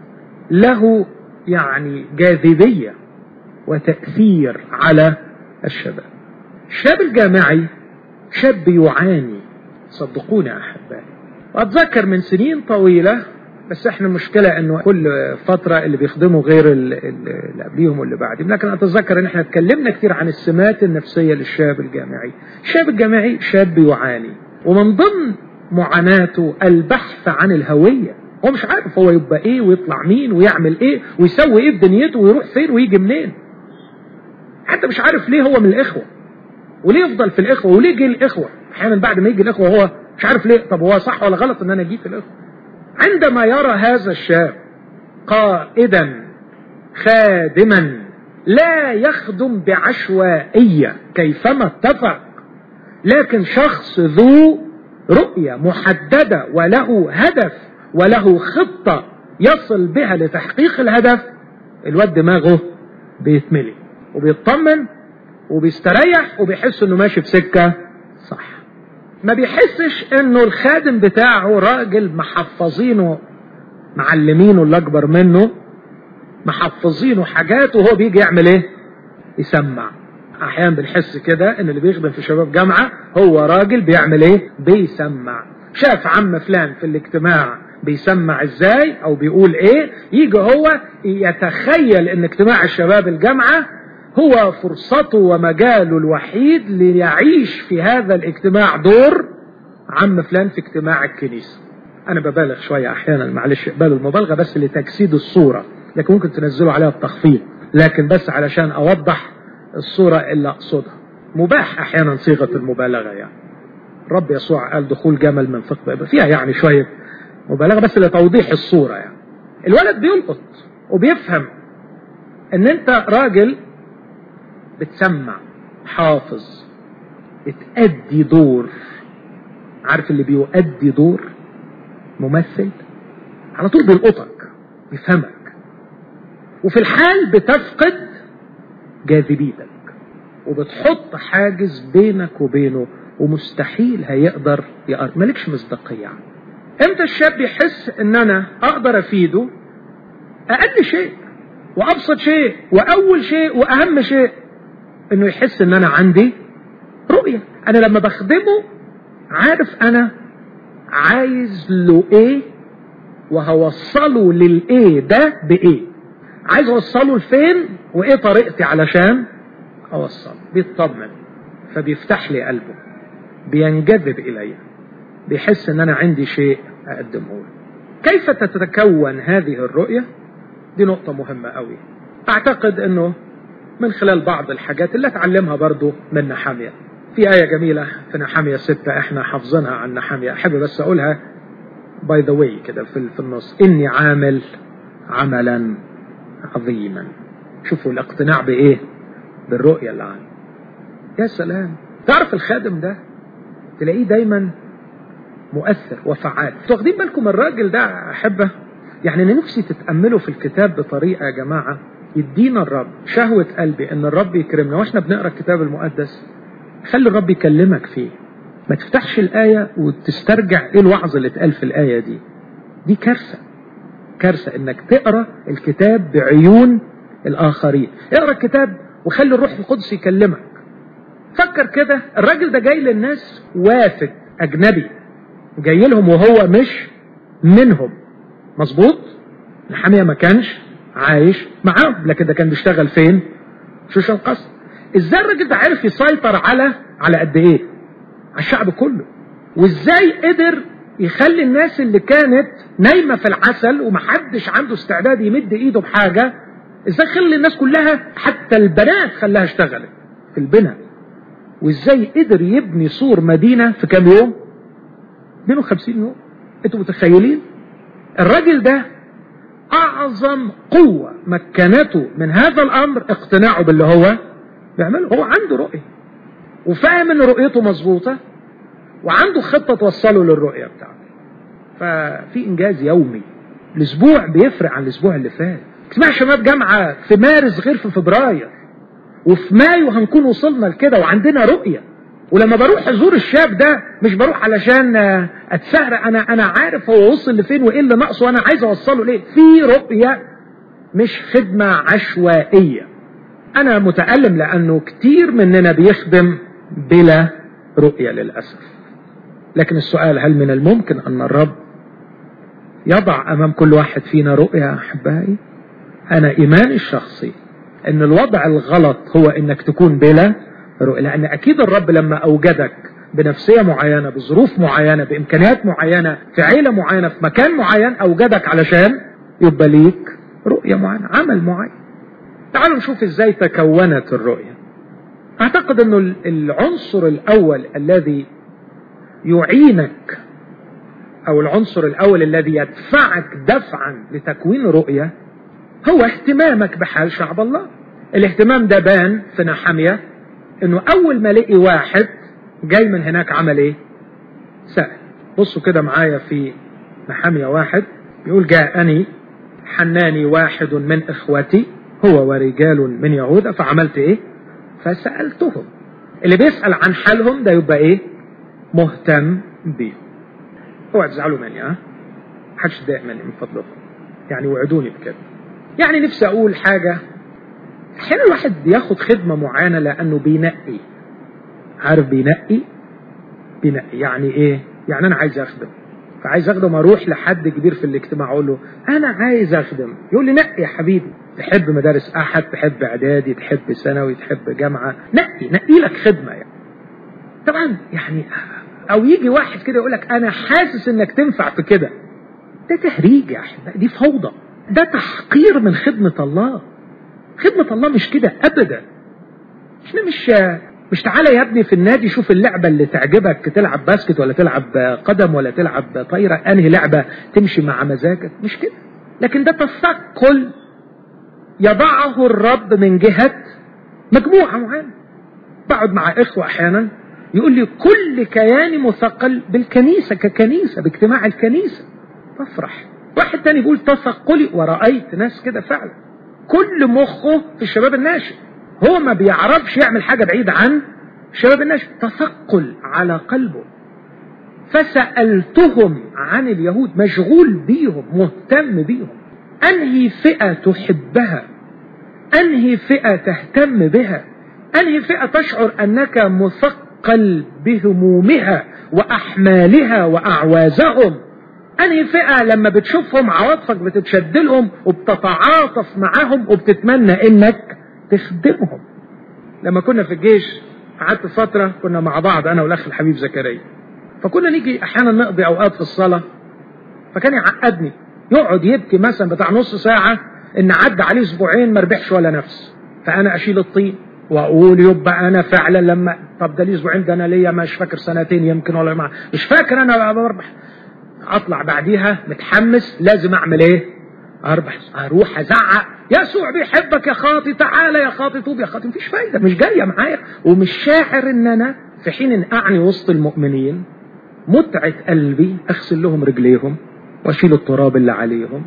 له يعني جاذبية وتأثير على الشباب الشاب الجامعي شاب يعاني صدقوني أحبائي وأتذكر من سنين طويلة بس احنا المشكلة انه كل فترة اللي بيخدموا غير اللي قبليهم واللي بعدهم لكن اتذكر ان احنا اتكلمنا كتير عن السمات النفسية للشاب الجامعي الشاب الجامعي شاب يعاني ومن ضمن معاناته البحث عن الهوية هو مش عارف هو يبقى ايه ويطلع مين ويعمل ايه ويسوي ايه في دنيته ويروح فين ويجي منين حتى مش عارف ليه هو من الاخوة وليه يفضل في الاخوة وليه جه الاخوة احيانا بعد ما يجي الاخوة هو مش عارف ليه طب هو صح ولا غلط ان انا اجي في الاخوة عندما يرى هذا الشاب قائدا خادما لا يخدم بعشوائية كيفما اتفق لكن شخص ذو رؤية محددة وله هدف وله خطة يصل بها لتحقيق الهدف الواد دماغه بيتملي وبيطمن وبيستريح وبيحس انه ماشي في سكة صح ما بيحسش انه الخادم بتاعه راجل محفظينه معلمينه اللي اكبر منه محفظينه حاجات وهو بيجي يعمل ايه يسمع احيانا بنحس كده ان اللي بيخدم في شباب جامعة هو راجل بيعمل ايه بيسمع شاف عم فلان في الاجتماع بيسمع ازاي او بيقول ايه يجي هو يتخيل ان اجتماع الشباب الجامعة هو فرصته ومجاله الوحيد ليعيش في هذا الاجتماع دور عم فلان في اجتماع الكنيسة انا ببالغ شوية احيانا معلش اقبلوا المبالغة بس لتجسيد الصورة لكن ممكن تنزلوا عليها التخفيض لكن بس علشان اوضح الصورة اللي اقصدها مباح احيانا صيغة المبالغة يعني رب يسوع قال دخول جمل من ثقب فيها يعني شوية مبالغة بس لتوضيح الصورة يعني الولد بيلقط وبيفهم ان انت راجل بتسمع حافظ بتأدي دور عارف اللي بيؤدي دور ممثل على طول بيلقطك بيفهمك وفي الحال بتفقد جاذبيتك وبتحط حاجز بينك وبينه ومستحيل هيقدر يقرب مالكش مصداقية امتى الشاب يحس ان انا اقدر افيده اقل شيء وابسط شيء واول شيء واهم شيء انه يحس ان انا عندي رؤية انا لما بخدمه عارف انا عايز له ايه وهوصله للايه ده بايه عايز اوصله لفين وايه طريقتي علشان اوصله بيطمن فبيفتح لي قلبه بينجذب الي بيحس ان انا عندي شيء اقدمه له كيف تتكون هذه الرؤية دي نقطة مهمة قوي اعتقد انه من خلال بعض الحاجات اللي اتعلمها برضو من نحامية في آية جميلة في نحامية ستة احنا حافظينها عن نحامية احب بس اقولها باي ذا واي كده في, في النص اني عامل عملا عظيما شوفوا الاقتناع بايه بالرؤية اللي عنده يا سلام تعرف الخادم ده تلاقيه دايما مؤثر وفعال واخدين بالكم الراجل ده أحبه يعني أنا نفسي تتأملوا في الكتاب بطريقة يا جماعة يدينا الرب شهوة قلبي ان الرب يكرمنا واحنا بنقرا الكتاب المقدس خلي الرب يكلمك فيه ما تفتحش الآية وتسترجع ايه الوعظ اللي اتقال في الآية دي دي كارثة كارثة انك تقرا الكتاب بعيون الآخرين اقرا الكتاب وخلي الروح القدس يكلمك فكر كده الراجل ده جاي للناس وافد أجنبي جاي لهم وهو مش منهم مظبوط نحامية ما كانش عايش معاهم لكن ده كان بيشتغل فين شوشة القصر ازاي الراجل ده عرف يسيطر على على قد ايه على الشعب كله وازاي قدر يخلي الناس اللي كانت نايمة في العسل ومحدش عنده استعداد يمد ايده بحاجة ازاي خلي الناس كلها حتى البنات خلاها اشتغلت في البناء وازاي قدر يبني سور مدينة في كام يوم 52 يوم انتوا متخيلين الراجل ده اعظم قوة مكنته من هذا الامر اقتناعه باللي هو بيعمله هو عنده رؤية وفاهم ان رؤيته مظبوطة وعنده خطة توصله للرؤية بتاعته ففي انجاز يومي الاسبوع بيفرق عن الاسبوع اللي فات اسمع شباب جامعة في مارس غير في فبراير وفي مايو هنكون وصلنا لكده وعندنا رؤية ولما بروح ازور الشاب ده مش بروح علشان اتسهر انا انا عارف هو وصل لفين وايه اللي ناقصه وانا عايز اوصله ليه في رؤية مش خدمة عشوائية انا متألم لانه كتير مننا بيخدم بلا رؤية للأسف لكن السؤال هل من الممكن ان الرب يضع امام كل واحد فينا رؤية احبائي انا ايماني الشخصي ان الوضع الغلط هو انك تكون بلا رؤية لان اكيد الرب لما اوجدك بنفسية معينة بظروف معينة بامكانيات معينة في عيلة معينة في مكان معين اوجدك علشان يبقى ليك رؤية معينة عمل معين تعالوا نشوف ازاي تكونت الرؤية اعتقد انه العنصر الاول الذي يعينك او العنصر الاول الذي يدفعك دفعا لتكوين رؤية هو اهتمامك بحال شعب الله الاهتمام ده بان في نحمية انه اول ما لقي واحد جاي من هناك عمل ايه سأل بصوا كده معايا في نحمية واحد يقول جاءني حناني واحد من اخوتي هو ورجال من يهوذا فعملت ايه فسألتهم اللي بيسأل عن حالهم ده يبقى ايه مهتم بيهم اوعى تزعلوا مني ها محدش تضايق مني من فضلكم يعني وعدوني بكده يعني نفسي اقول حاجة احيانا الواحد بياخد خدمة معينة لانه بينقي عارف بينقي بينقي يعني ايه يعني انا عايز اخدم فعايز اخدم اروح لحد كبير في الاجتماع اقول له انا عايز اخدم يقول لي نقي يا حبيبي تحب مدارس احد تحب اعدادي تحب ثانوي تحب جامعه نقي نقي لك خدمه يعني طبعا يعني او يجي واحد كده يقول لك انا حاسس انك تنفع في كده ده تهريج يا احبائي دي فوضى ده تحقير من خدمه الله خدمه الله مش كده ابدا احنا مش مش تعالى يا ابني في النادي شوف اللعبة اللي تعجبك تلعب باسكت ولا تلعب قدم ولا تلعب طايرة انهي لعبة تمشي مع مزاجك مش كده لكن ده تثقل يضعه الرب من جهة مجموعة معينة بقعد مع اخوة احيانا يقول لي كل كياني مثقل بالكنيسة ككنيسة باجتماع الكنيسة بفرح واحد تاني يقول تثقلي ورأيت ناس كده فعلا كل مخه في الشباب الناشئ هو ما بيعرفش يعمل حاجة بعيد عن شباب الناشئ تثقل على قلبه فسألتهم عن اليهود مشغول بيهم مهتم بيهم أنهي فئة تحبها أنهي فئة تهتم بها أنهي فئة تشعر أنك مثقل بهمومها وأحمالها وأعوازهم أنهي فئة لما بتشوفهم عواطفك بتتشد لهم وبتتعاطف معاهم وبتتمنى إنك تخدمهم لما كنا في الجيش قعدت فترة كنا مع بعض أنا والأخ الحبيب زكريا فكنا نيجي أحيانا نقضي أوقات في الصلاة فكان يعقدني يقعد يبكي مثلا بتاع نص ساعة إن عدى عليه أسبوعين ما ربحش ولا نفس فأنا أشيل الطين وأقول يبقى أنا فعلا لما طب ده لي أسبوعين ده أنا ليا مش فاكر سنتين يمكن ولا مع مش فاكر أنا بربح أطلع بعديها متحمس لازم أعمل إيه؟ أربح أروح أزعق يسوع بيحبك يا خاطي تعالى يا خاطي توب يا خاطي مفيش فايدة مش جاية معايا ومش شاعر ان انا في حين ان اعني وسط المؤمنين متعة قلبي اغسل لهم رجليهم واشيل التراب اللي عليهم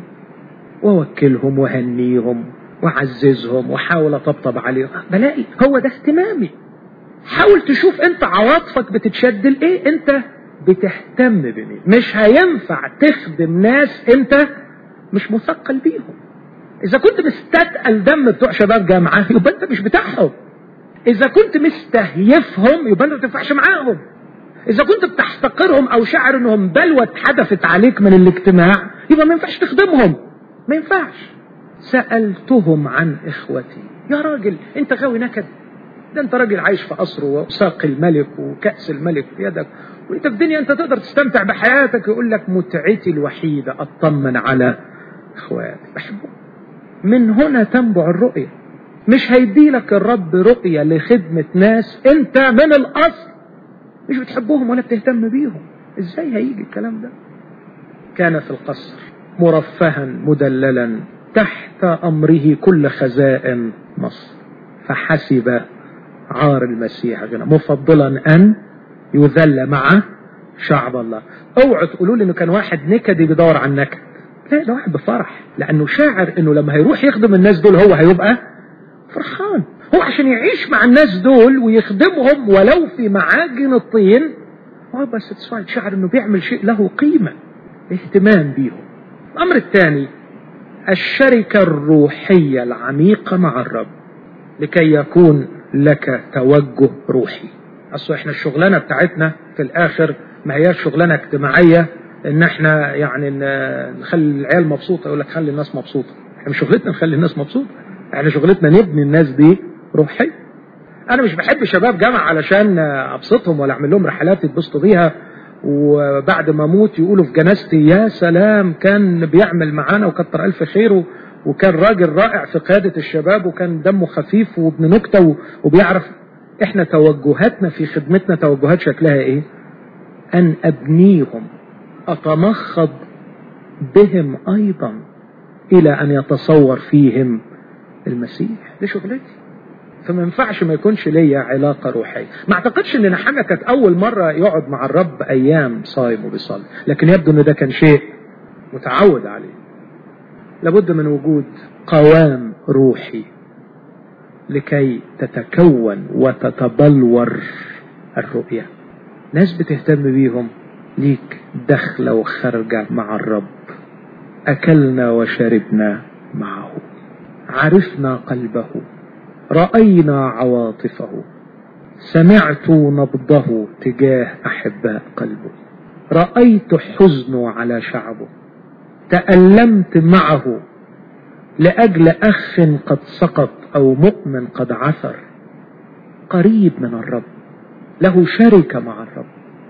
واوكلهم وهنيهم واعززهم واحاول اطبطب عليهم بلاقي هو ده اهتمامي حاول تشوف انت عواطفك بتتشد لايه انت بتهتم بمين مش هينفع تخدم ناس انت مش مثقل بيهم اذا كنت مستثقل دم بتوع شباب جامعه يبقى انت مش بتاعهم اذا كنت مستهيفهم يبقى انت ما تنفعش معاهم اذا كنت بتحتقرهم او شعر انهم بلوى اتحدفت عليك من الاجتماع يبقى ما ينفعش تخدمهم ما ينفعش سألتهم عن اخوتي يا راجل انت غاوي نكد ده انت راجل عايش في قصر وساق الملك وكأس الملك في يدك وانت في الدنيا انت تقدر تستمتع بحياتك يقول لك متعتي الوحيدة اطمن على اخواتي بحبهم من هنا تنبع الرؤية مش هيدي لك الرب رؤية لخدمة ناس انت من الاصل مش بتحبهم ولا بتهتم بيهم ازاي هيجي الكلام ده كان في القصر مرفها مدللا تحت امره كل خزائن مصر فحسب عار المسيح غنى مفضلا ان يذل مع شعب الله اوعوا تقولوا لي انه كان واحد نكدي بيدور على النكد لا ده واحد بفرح لانه شاعر انه لما هيروح يخدم الناس دول هو هيبقى فرحان هو عشان يعيش مع الناس دول ويخدمهم ولو في معاجن الطين هو بس ساتسفايد شعر انه بيعمل شيء له قيمة اهتمام بيهم الامر الثاني الشركة الروحية العميقة مع الرب لكي يكون لك توجه روحي اصل احنا الشغلانة بتاعتنا في الاخر ما هي شغلانة اجتماعية ان احنا يعني نخلي العيال مبسوطة يقول لك خلي الناس مبسوطة احنا مش شغلتنا نخلي الناس مبسوطة احنا شغلتنا نبني الناس دي روحيا انا مش بحب شباب جامعة علشان ابسطهم ولا اعمل لهم رحلات يتبسطوا بيها وبعد ما اموت يقولوا في جنازتي يا سلام كان بيعمل معانا وكتر الف خيره وكان راجل رائع في قيادة الشباب وكان دمه خفيف وابن نكتة وبيعرف احنا توجهاتنا في خدمتنا توجهات شكلها ايه ان ابنيهم اتمخض بهم ايضا الى ان يتصور فيهم المسيح دي شغلتي فما ينفعش ما يكونش ليا علاقة روحية ما اعتقدش ان نحامية كانت اول مرة يقعد مع الرب ايام صايم وبيصلي لكن يبدو ان ده كان شيء متعود عليه لابد من وجود قوام روحي لكي تتكون وتتبلور الرؤية ناس بتهتم بيهم ليك دخلة وخارجة مع الرب أكلنا وشربنا معه عرفنا قلبه رأينا عواطفه سمعت نبضه تجاه أحباء قلبه رأيت حزنه على شعبه تألمت معه لأجل أخ قد سقط أو مؤمن قد عثر قريب من الرب له شركة مع الرب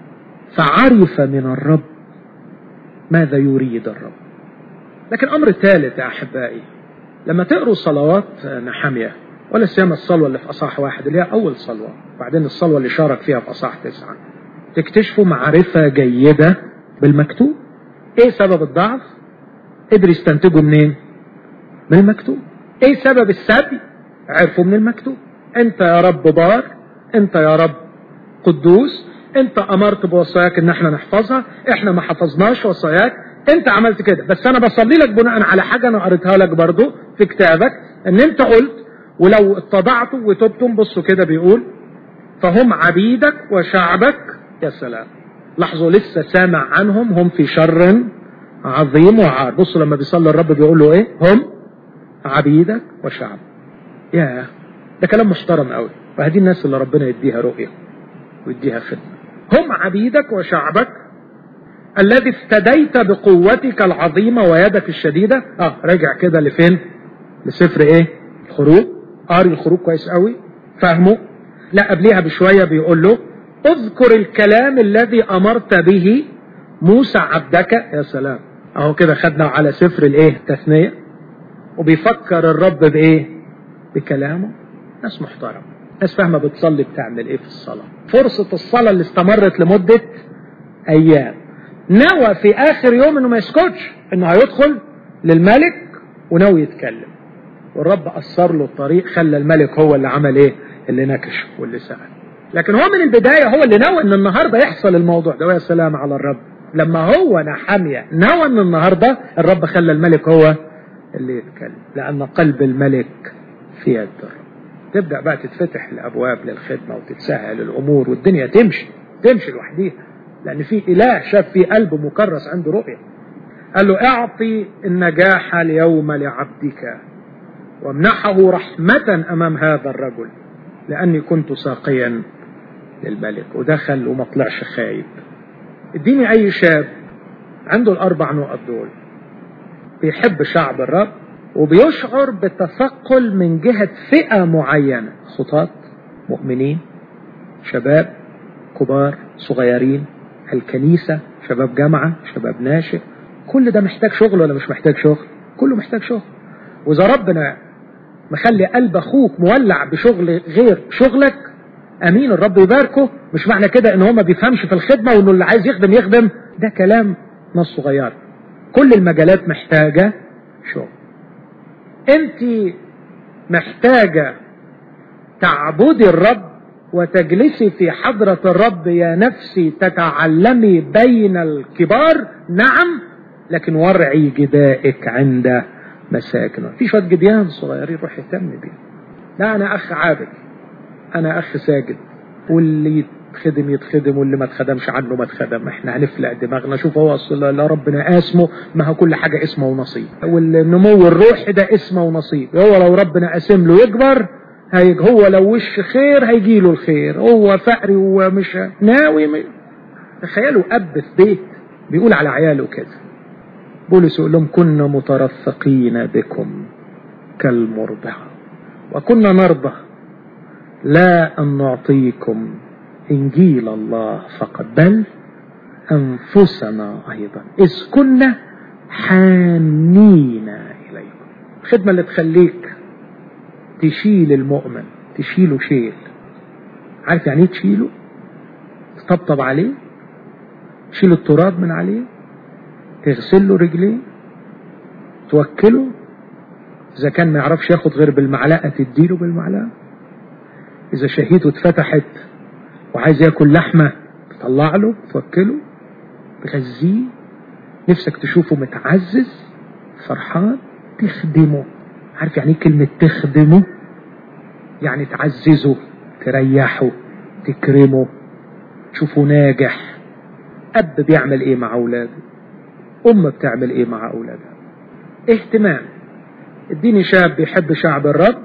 فعرف من الرب ماذا يريد الرب لكن أمر ثالث يا أحبائي لما تقروا صلوات نحمية ولا سيما الصلوة اللي في أصح واحد اللي هي أول صلوة وبعدين الصلوة اللي شارك فيها في أصح تسعة تكتشفوا معرفة جيدة بالمكتوب إيه سبب الضعف؟ قدر يستنتجوا منين؟ من المكتوب إيه سبب السبي؟ عرفوا من المكتوب أنت يا رب بار أنت يا رب قدوس أنت أمرت بوصاياك إن احنا نحفظها احنا ما حفظناش وصاياك انت عملت كده بس انا بصلي لك بناء على حاجة انا قريتها لك برضو في كتابك ان انت قلت ولو اتضعتم وتبتم بصوا كده بيقول فهم عبيدك وشعبك يا سلام لاحظوا لسه سامع عنهم هم في شر عظيم وعار بصوا لما بيصلي الرب بيقول له ايه هم عبيدك وشعب يا ده كلام محترم قوي وهذه الناس اللي ربنا يديها رؤية ويديها خدمة هم عبيدك وشعبك الذي افتديت بقوتك العظيمة ويدك الشديدة اه راجع كده لفين لسفر ايه الخروج قاري الخروج كويس قوي فاهمه لا قبليها بشوية بيقول له اذكر الكلام الذي امرت به موسى عبدك يا سلام اهو كده خدنا على سفر الايه تثنية وبيفكر الرب بايه بكلامه ناس محترمة ناس فاهمة بتصلي بتعمل ايه في الصلاة فرصة الصلاة اللي استمرت لمدة ايام نوى في اخر يوم انه ما يسكتش انه هيدخل للملك وناوي يتكلم والرب اثر له الطريق خلى الملك هو اللي عمل ايه اللي نكش واللي سأل لكن هو من البداية هو اللي نوى ان النهاردة يحصل الموضوع ده ويا سلام على الرب لما هو نحمية نوى ان النهاردة الرب خلى الملك هو اللي يتكلم لان قلب الملك في يد الرب تبدأ بقى تتفتح الابواب للخدمة وتتسهل الامور والدنيا تمشي تمشي لوحديها لان في اله شاف في قلب مكرس عنده رؤية قال له اعطي النجاح اليوم لعبدك وامنحه رحمة امام هذا الرجل لاني كنت ساقيا للملك ودخل وما طلعش خايب اديني اي شاب عنده الاربع نقط دول بيحب شعب الرب وبيشعر بتثقل من جهة فئة معينة خطاة مؤمنين شباب كبار صغيرين الكنيسة شباب جامعة شباب ناشئ كل ده محتاج شغل ولا مش محتاج شغل كله محتاج شغل وإذا ربنا مخلي قلب أخوك مولع بشغل غير شغلك أمين الرب يباركه مش معنى كده إن هو ما بيفهمش في الخدمة وإنه اللي عايز يخدم يخدم ده كلام ناس صغير كل المجالات محتاجة شغل أنت محتاجة تعبدي الرب وتجلسي في حضرة الرب يا نفسي تتعلمي بين الكبار نعم لكن ورعي جدائك عند مساكن في شوية جديان صغيرين روح يهتم بيه لا أنا أخ عابد أنا أخ ساجد واللي يتخدم يتخدم واللي ما اتخدمش عنه ما اتخدم احنا هنفلق دماغنا شوف هو اصل لا ربنا اسمه ما هو كل حاجة اسمه ونصيب والنمو الروحي ده اسمه ونصيب هو لو ربنا قسم له يكبر هيج هو لو وش خير هيجي له الخير هو فقري ومش ناوي م... تخيلوا اب في بيت بيقول على عياله كده بولس يقول لهم كنا مترفقين بكم كالمرضعة وكنا نرضى لا أن نعطيكم إنجيل الله فقط بل أنفسنا أيضا إذ كنا حانين إليكم الخدمة اللي تخليك تشيل المؤمن تشيله شيل عارف يعني ايه تشيله تطبطب عليه تشيل التراب من عليه تغسل له رجليه توكله اذا كان ما يعرفش ياخد غير بالمعلقه تديله بالمعلقه اذا شهيته اتفتحت وعايز ياكل لحمه تطلع له توكله تغذيه نفسك تشوفه متعزز فرحان تخدمه عارف يعني ايه كلمة تخدمه يعني تعززه تريحه تكرمه تشوفه ناجح أب بيعمل ايه مع أولاده أم بتعمل ايه مع أولادها اهتمام اديني شاب بيحب شعب الرب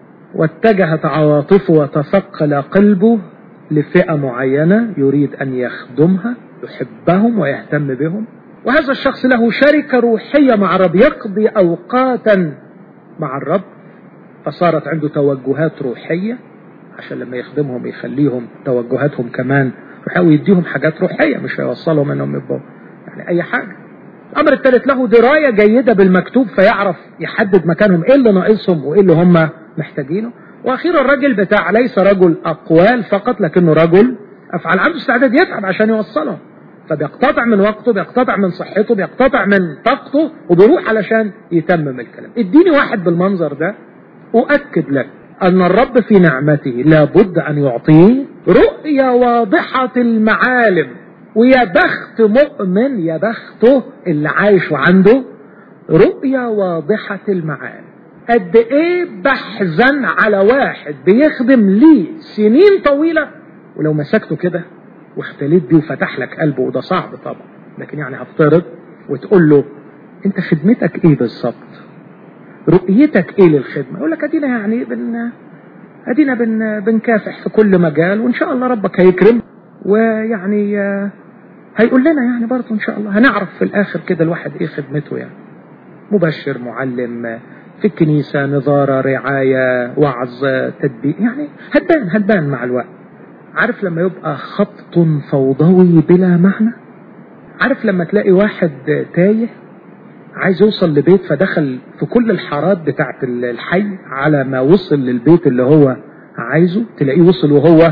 واتجهت عواطفه وتثقل قلبه لفئة معينة يريد أن يخدمها يحبهم ويهتم بهم وهذا الشخص له شركة روحية مع الرب يقضي أوقاتا مع الرب فصارت عنده توجهات روحية عشان لما يخدمهم يخليهم توجهاتهم كمان يحاول يديهم حاجات روحية مش هيوصلهم انهم يبقوا يعني اي حاجة الامر الثالث له دراية جيدة بالمكتوب فيعرف يحدد مكانهم ايه اللي ناقصهم وايه اللي هم محتاجينه واخيرا الراجل بتاع ليس رجل اقوال فقط لكنه رجل افعال عنده استعداد يتعب عشان يوصلهم فبيقتطع من وقته بيقتطع من صحته بيقتطع من طاقته وبيروح علشان يتمم الكلام اديني واحد بالمنظر ده أؤكد لك أن الرب في نعمته لابد أن يعطيه رؤية واضحة المعالم ويا بخت مؤمن يا بخته اللي عايش وعنده رؤية واضحة المعالم قد ايه بحزن على واحد بيخدم لي سنين طويلة ولو مسكته كده واختليت بيه وفتح لك قلبه وده صعب طبعا لكن يعني هفترض وتقول له انت خدمتك ايه بالظبط رؤيتك ايه للخدمة يقول لك ادينا يعني بن ادينا بن بنكافح في كل مجال وان شاء الله ربك هيكرم ويعني هيقول لنا يعني برضه ان شاء الله هنعرف في الاخر كده الواحد ايه خدمته يعني مبشر معلم في الكنيسة نظارة رعاية وعظ تدبير يعني هتبان هتبان مع الوقت عارف لما يبقى خط فوضوي بلا معنى عارف لما تلاقي واحد تايه عايز يوصل لبيت فدخل في كل الحارات بتاعت الحي على ما وصل للبيت اللي هو عايزه تلاقيه وصل وهو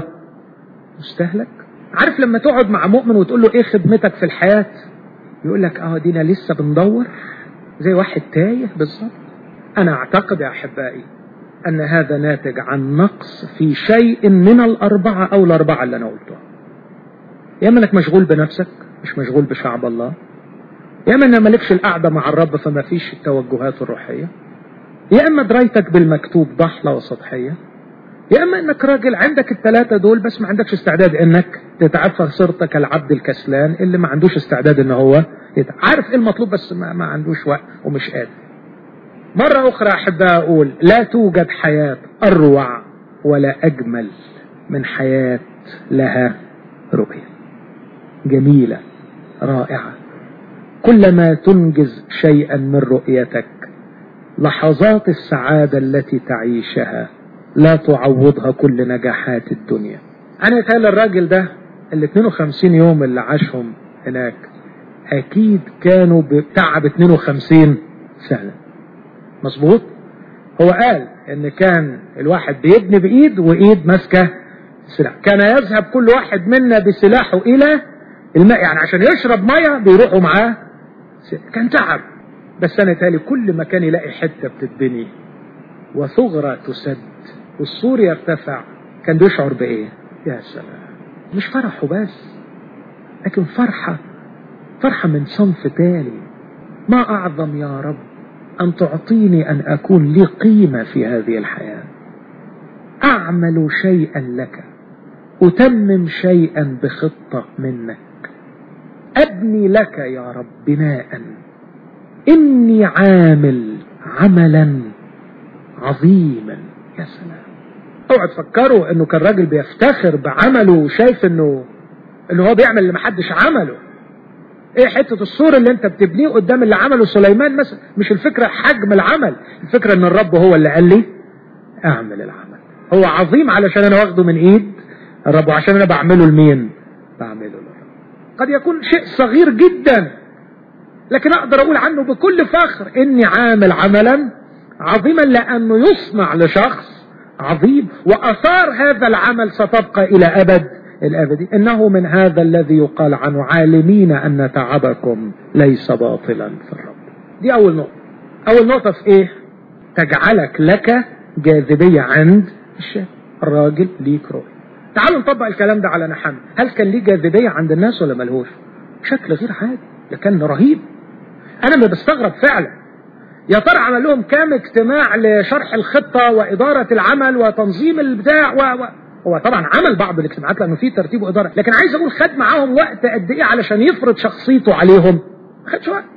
مستهلك عارف لما تقعد مع مؤمن وتقول له ايه خدمتك في الحياة يقول لك اه دينا لسه بندور زي واحد تايه بالظبط انا اعتقد يا احبائي أن هذا ناتج عن نقص في شيء من الأربعة أو الأربعة اللي أنا قلتها يا إما إنك مشغول بنفسك مش مشغول بشعب الله يا إما إن مالكش القعدة مع الرب فما فيش التوجهات الروحية يا إما درايتك بالمكتوب ضحلة وسطحية يا إما إنك راجل عندك الثلاثة دول بس ما عندكش استعداد إنك تتعفى صرتك العبد الكسلان اللي ما عندوش استعداد إن هو عارف إيه المطلوب بس ما, ما عندوش وقت ومش قادر مرة أخرى أحب أقول لا توجد حياة أروع ولا أجمل من حياة لها رؤية جميلة رائعة كلما تنجز شيئا من رؤيتك لحظات السعادة التي تعيشها لا تعوضها كل نجاحات الدنيا أنا يتهيألي الراجل ده ال 52 يوم اللي عاشهم هناك أكيد كانوا بتعب 52 سنة مظبوط هو قال ان كان الواحد بيبني بايد وايد ماسكه سلاح كان يذهب كل واحد منا بسلاحه الى الماء يعني عشان يشرب ميه بيروحوا معاه كان تعب بس انا تالي كل ما كان يلاقي حته بتتبني وثغره تسد والسور يرتفع كان بيشعر بايه يا سلام مش فرحه بس لكن فرحه فرحه من صنف تاني ما اعظم يا رب أن تعطيني أن أكون لي قيمة في هذه الحياة أعمل شيئا لك أتمم شيئا بخطة منك أبني لك يا رب بناء إني عامل عملا عظيما يا سلام اوعى تفكروا انه كان راجل بيفتخر بعمله وشايف انه انه هو بيعمل اللي محدش عمله ايه حتة السور اللي انت بتبنيه قدام اللي عمله سليمان مثلا مش الفكرة حجم العمل الفكرة ان الرب هو اللي قال لي اعمل العمل هو عظيم علشان انا واخده من ايد الرب وعشان انا بعمله لمين بعمله للرب قد يكون شيء صغير جدا لكن اقدر اقول عنه بكل فخر اني عامل عملا عظيما لانه يصنع لشخص عظيم واثار هذا العمل ستبقى الى ابد الابدي انه من هذا الذي يقال عنه عالمين ان تعبكم ليس باطلا في الرب دي اول نقطه اول نقطه في ايه تجعلك لك جاذبيه عند الشاب الراجل ليك رؤيه تعالوا نطبق الكلام ده على نحن هل كان ليه جاذبيه عند الناس ولا ملهوش بشكل غير عادي ده كان رهيب انا ما بستغرب فعلا يا ترى عمل لهم كام اجتماع لشرح الخطه واداره العمل وتنظيم البتاع و... و... هو طبعا عمل بعض الاجتماعات لانه في ترتيب واداره لكن عايز اقول خد معاهم وقت قد ايه علشان يفرض شخصيته عليهم ما خدش وقت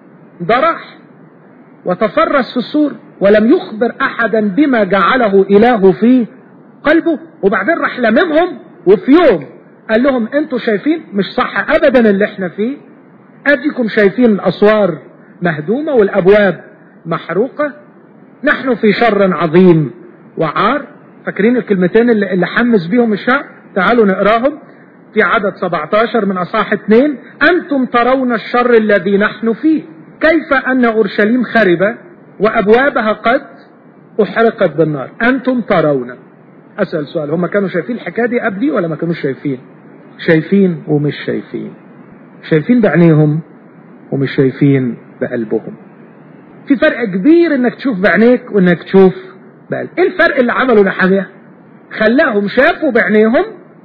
ده راح وتفرس في السور ولم يخبر احدا بما جعله اله في قلبه وبعدين راح لممهم وفي يوم قال لهم انتوا شايفين مش صح ابدا اللي احنا فيه اديكم شايفين الاسوار مهدومه والابواب محروقه نحن في شر عظيم وعار فاكرين الكلمتين اللي, اللي حمس بيهم الشعب تعالوا نقراهم في عدد 17 من اصحاح 2 انتم ترون الشر الذي نحن فيه كيف ان اورشليم خربه وابوابها قد احرقت بالنار انتم ترون اسال سؤال هم كانوا شايفين الحكايه دي قبلي ولا ما كانوش شايفين شايفين ومش شايفين شايفين بعينيهم ومش شايفين بقلبهم في فرق كبير انك تشوف بعينيك وانك تشوف بقلب ايه الفرق اللي عمله نحامية خلاهم شافوا بعينيهم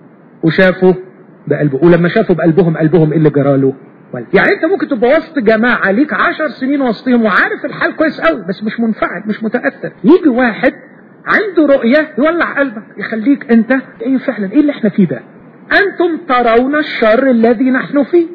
وشافوا بقلبه ولما شافوا بقلبهم قلبهم ايه اللي جراله يعني انت ممكن تبقى وسط جماعة ليك عشر سنين وسطهم وعارف الحال كويس قوي بس مش منفعل مش متأثر يجي واحد عنده رؤية يولع قلبك يخليك انت ايه فعلا ايه اللي احنا فيه ده انتم ترون الشر الذي نحن فيه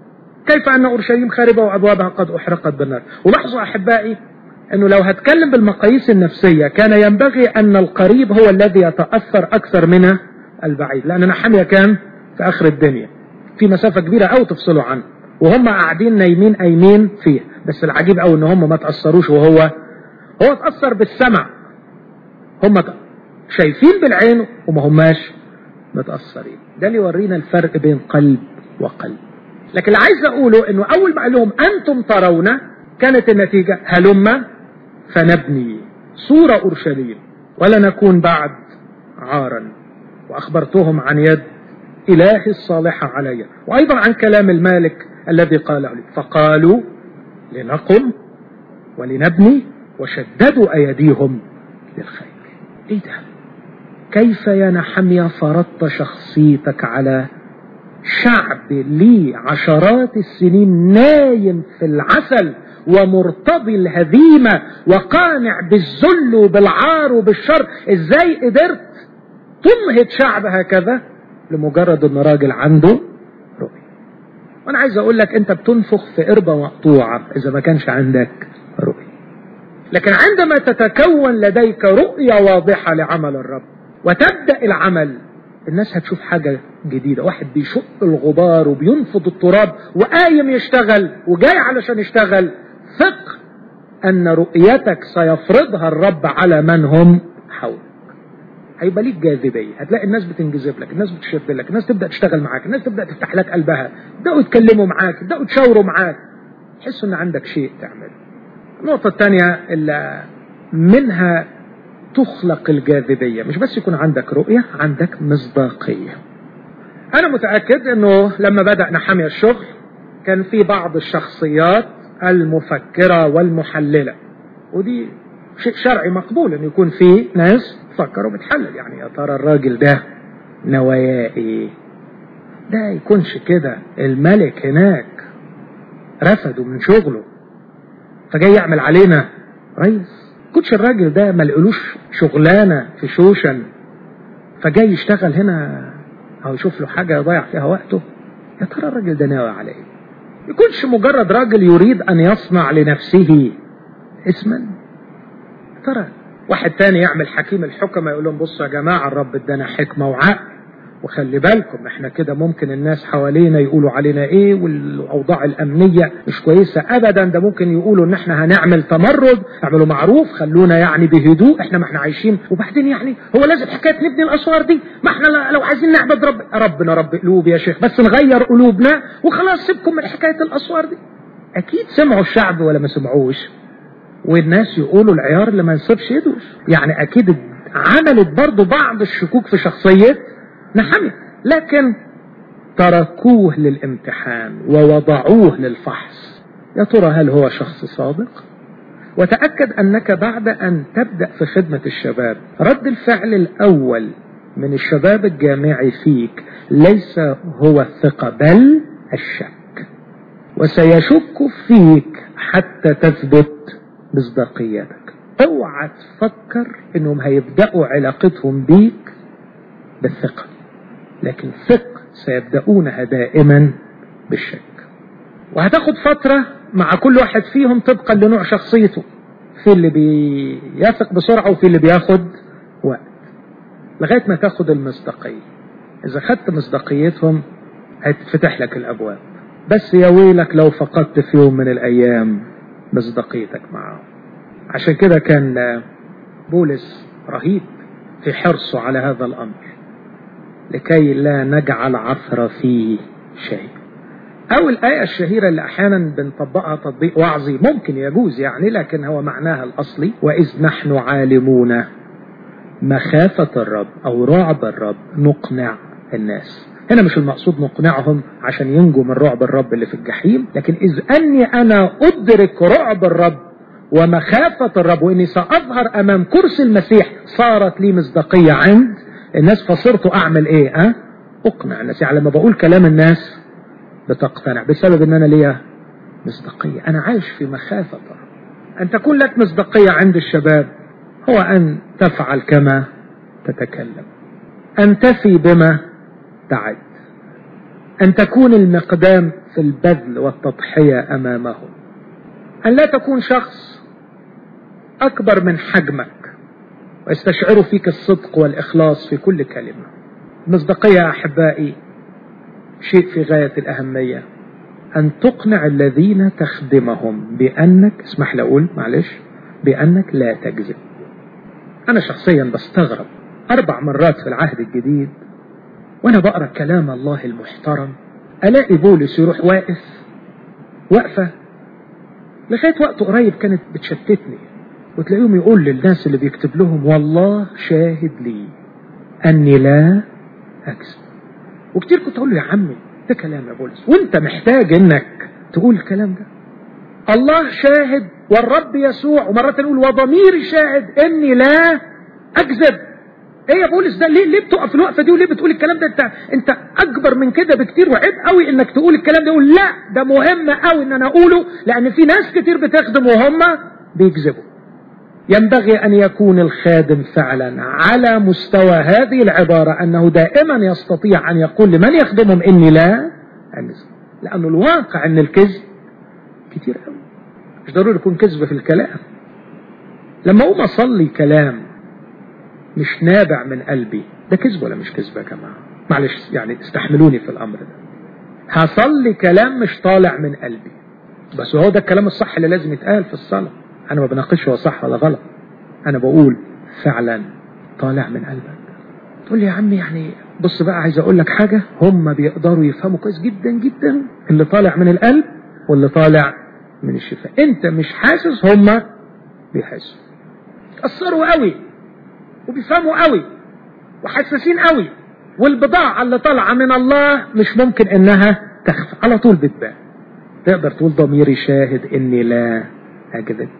كيف ان اورشليم خاربة وابوابها قد احرقت بالنار ولاحظوا احبائي انه لو هتكلم بالمقاييس النفسية كان ينبغي ان القريب هو الذي يتأثر اكثر من البعيد لان نحمية كان في اخر الدنيا في مسافة كبيرة او تفصلوا عنه وهم قاعدين نايمين قايمين فيه بس العجيب قوي ان هم ما تأثروش وهو هو تأثر بالسمع هم شايفين بالعين وما هماش متأثرين ده اللي يورينا الفرق بين قلب وقلب لكن اللي عايز اقوله انه اول ما قال لهم انتم ترون كانت النتيجة هلم فنبني صورة اورشليم ولا نكون بعد عارا واخبرتهم عن يد الهي الصالحة علي وايضا عن كلام المالك الذي قاله لي فقالوا لنقم ولنبني وشددوا ايديهم للخير ايه ده كيف يا نحمية فرضت شخصيتك على شعب ليه عشرات السنين نايم في العسل ومرتضي الهزيمة وقانع بالذل وبالعار وبالشر ازاي قدرت تنهض شعب هكذا لمجرد ان راجل عنده رؤية وانا عايز اقول لك انت بتنفخ في قربة مقطوعة اذا ما كانش عندك رؤية لكن عندما تتكون لديك رؤية واضحة لعمل الرب وتبدأ العمل الناس هتشوف حاجة جديدة واحد بيشق الغبار وبينفض التراب وقايم يشتغل وجاي علشان يشتغل ثق أن رؤيتك سيفرضها الرب على من هم حولك هيبقى ليك جاذبية هتلاقي الناس بتنجذب لك الناس بتشد لك الناس تبدأ تشتغل معاك الناس تبدأ تفتح لك قلبها يبدأوا يتكلموا معاك يبدأوا يتشاوروا معاك تحس ان عندك شيء تعمله النقطة الثانية اللي منها تخلق الجاذبية مش بس يكون عندك رؤية عندك مصداقية أنا متأكد أنه لما بدأ نحمي الشغل كان في بعض الشخصيات المفكرة والمحللة ودي شيء شرعي مقبول أن يكون في ناس تفكر وبتحلل يعني يا ترى الراجل ده نواياه ايه ده يكونش كده الملك هناك رفضه من شغله فجاي يعمل علينا ريس كنتش الراجل ده ملقلوش شغلانة في شوشن فجاي يشتغل هنا او يشوف له حاجة يضيع فيها وقته يا ترى الراجل ده ناوي على ايه يكونش مجرد راجل يريد ان يصنع لنفسه اسما ترى واحد تاني يعمل حكيم الحكمة يقول لهم بصوا يا جماعة الرب ادانا حكمة وعقل وخلي بالكم احنا كده ممكن الناس حوالينا يقولوا علينا ايه والاوضاع الامنية مش كويسة ابدا ده ممكن يقولوا ان احنا هنعمل تمرد اعملوا معروف خلونا يعني بهدوء احنا ما احنا عايشين وبعدين يعني هو لازم حكاية نبني الاسوار دي ما احنا لو عايزين نعبد رب ربنا رب قلوب يا شيخ بس نغير قلوبنا وخلاص سيبكم من حكاية الاسوار دي اكيد سمعوا الشعب ولا ما سمعوش والناس يقولوا العيار اللي ما يصيبش يدوش يعني اكيد عملت برضو بعض الشكوك في شخصية نحمي لكن تركوه للامتحان ووضعوه للفحص يا ترى هل هو شخص صادق وتأكد أنك بعد أن تبدأ في خدمة الشباب رد الفعل الأول من الشباب الجامعي فيك ليس هو الثقة بل الشك وسيشك فيك حتى تثبت مصداقيتك اوعى تفكر انهم هيبدأوا علاقتهم بيك بالثقة لكن ثق سيبدأونها دائما بالشك وهتاخد فترة مع كل واحد فيهم طبقا لنوع شخصيته في اللي بيثق بسرعة وفي اللي بياخد وقت لغاية ما تاخد المصداقية إذا خدت مصداقيتهم هتفتح لك الأبواب بس يا ويلك لو فقدت في يوم من الأيام مصداقيتك معه عشان كده كان بولس رهيب في حرصه على هذا الأمر لكي لا نجعل عثرة فيه شيء أو الآية الشهيرة اللي أحيانا بنطبقها تطبيق وعظي ممكن يجوز يعني لكن هو معناها الأصلي وإذ نحن عالمون مخافة الرب أو رعب الرب نقنع الناس هنا مش المقصود نقنعهم عشان ينجوا من رعب الرب اللي في الجحيم لكن إذ أني أنا أدرك رعب الرب ومخافة الرب وإني سأظهر أمام كرسي المسيح صارت لي مصداقية عند الناس فصرت أعمل إيه أه؟ أقنع الناس يعني لما بقول كلام الناس بتقتنع بسبب ان انا ليا مصداقية انا عايش في مخافة ان تكون لك مصداقية عند الشباب هو ان تفعل كما تتكلم ان تفي بما تعد ان تكون المقدام في البذل والتضحية امامهم ان لا تكون شخص اكبر من حجمك ويستشعر فيك الصدق والاخلاص في كل كلمة مصداقية احبائي شيء في غاية الأهمية أن تقنع الذين تخدمهم بأنك اسمح لي أقول معلش بأنك لا تكذب أنا شخصيا بستغرب أربع مرات في العهد الجديد وأنا بقرأ كلام الله المحترم ألاقي بولس يروح واقف وقفة لغاية وقت قريب كانت بتشتتني وتلاقيهم يقول للناس اللي بيكتب لهم والله شاهد لي أني لا أكذب وكتير كنت اقول له يا عمي ده كلام يا بولس وانت محتاج انك تقول الكلام ده الله شاهد والرب يسوع ومرات نقول وضميري شاهد اني لا اكذب ايه يا بولس ده ليه ليه بتقف الوقفه دي وليه بتقول الكلام ده انت انت اكبر من كده بكتير وعيب قوي انك تقول الكلام ده يقول لا ده مهم قوي ان انا اقوله لان في ناس كتير بتخدم وهم بيكذبوا ينبغي ان يكون الخادم فعلا على مستوى هذه العباره انه دائما يستطيع ان يقول لمن يخدمهم اني لا أنزل لانه الواقع ان الكذب كتير قوي مش ضروري يكون كذب في الكلام لما اقوم اصلي كلام مش نابع من قلبي ده كذب ولا مش كذب يا جماعه معلش يعني استحملوني في الامر ده هصلي كلام مش طالع من قلبي بس هو ده الكلام الصح اللي لازم يتقال في الصلاه انا ما بناقش هو صح ولا غلط انا بقول فعلا طالع من قلبك تقول لي يا عم يعني بص بقى عايز اقول لك حاجه هم بيقدروا يفهموا كويس جدا جدا اللي طالع من القلب واللي طالع من الشفاء انت مش حاسس هم بيحسوا تأثروا قوي وبيفهموا قوي وحساسين قوي والبضاعة اللي طالعة من الله مش ممكن انها تخفى على طول بتبان تقدر تقول ضميري شاهد اني لا اكذب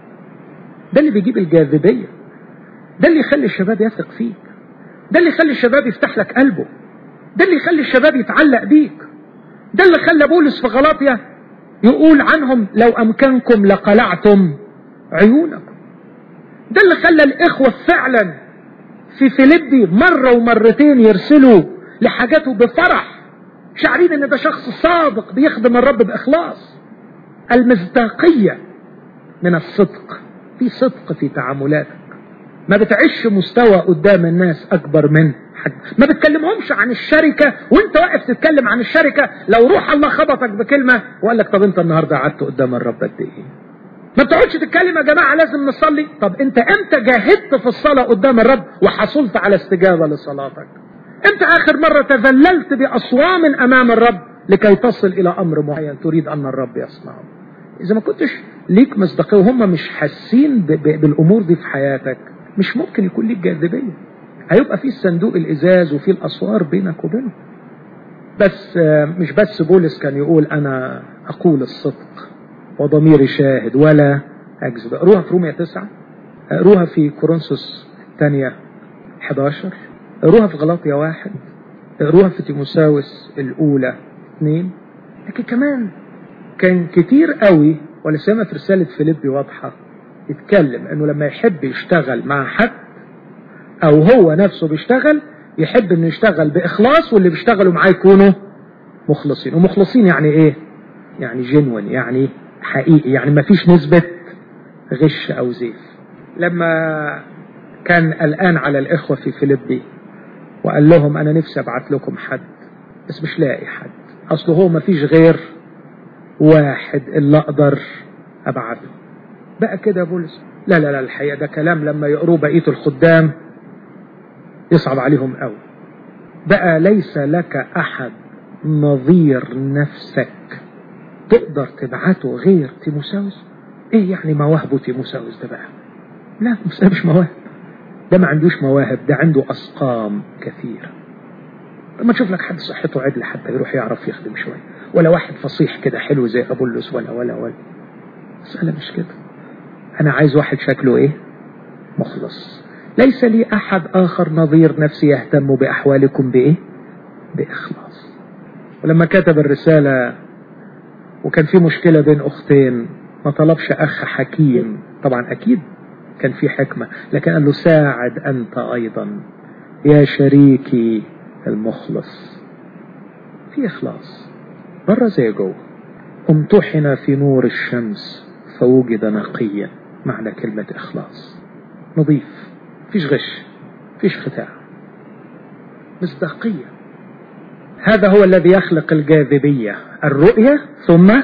ده اللي بيجيب الجاذبية ده اللي يخلي الشباب يثق فيك ده اللي يخلي الشباب يفتح لك قلبه ده اللي يخلي الشباب يتعلق بيك ده اللي خلى بولس في غلاطيا يقول عنهم لو أمكنكم لقلعتم عيونكم ده اللي خلى الإخوة فعلا في فيليبي مرة ومرتين يرسلوا لحاجاته بفرح شعرين ان ده شخص صادق بيخدم الرب بإخلاص المصداقية من الصدق في صدق في تعاملاتك ما بتعيش مستوى قدام الناس أكبر من حد ما بتكلمهمش عن الشركة وانت واقف تتكلم عن الشركة لو روح الله خبطك بكلمة وقال لك طب انت النهاردة قعدت قدام الرب قد ايه ما بتقعدش تتكلم يا جماعة لازم نصلي طب انت امتى جاهدت في الصلاة قدام الرب وحصلت على استجابة لصلاتك امتى اخر مرة تذللت باصوام امام الرب لكي تصل الى امر معين تريد ان الرب يصنعه اذا ما كنتش ليك مصداقية وهم مش حاسين بالامور دي في حياتك مش ممكن يكون ليك جاذبية هيبقى في الصندوق الازاز وفي الاسوار بينك وبينه بس مش بس بولس كان يقول انا اقول الصدق وضميري شاهد ولا اكذب اقروها في رومية تسعة اقروها في كورنثوس الثانية 11 اقروها في غلاطيا واحد اقروها في تيموساوس الاولى اثنين لكن كمان كان كتير قوي ولا سيما في رسالة فيليبي واضحة يتكلم انه لما يحب يشتغل مع حد او هو نفسه بيشتغل يحب انه يشتغل باخلاص واللي بيشتغلوا معاه يكونوا مخلصين ومخلصين يعني ايه يعني جنون يعني حقيقي يعني ما فيش نسبة غش او زيف لما كان قلقان على الاخوة في فيليبي وقال لهم انا نفسي ابعت لكم حد بس مش لاقي حد اصله هو ما فيش غير واحد اللي اقدر ابعته بقى كده يا بولس لا لا لا الحقيقة ده كلام لما يقروه بقية الخدام يصعب عليهم قوي بقى ليس لك احد نظير نفسك تقدر تبعته غير تيموساوس ايه يعني مواهبه تيموساوس ده بقى لا ده مش مواهب ده ما عندوش مواهب ده عنده اسقام كثيره لما تشوف لك حد صحته عدل حتى يروح يعرف يخدم شويه ولا واحد فصيح كده حلو زي ابولس ولا ولا ولا مسألة مش كده انا عايز واحد شكله ايه مخلص ليس لي احد اخر نظير نفسي يهتم باحوالكم بايه باخلاص ولما كتب الرسالة وكان في مشكلة بين اختين ما طلبش اخ حكيم طبعا اكيد كان في حكمة لكن قال له ساعد انت ايضا يا شريكي المخلص في اخلاص بره زي جوه امتحن في نور الشمس فوجد نقيا معنى كلمة اخلاص نظيف فيش غش فيش ختاع مصداقية هذا هو الذي يخلق الجاذبية الرؤية ثم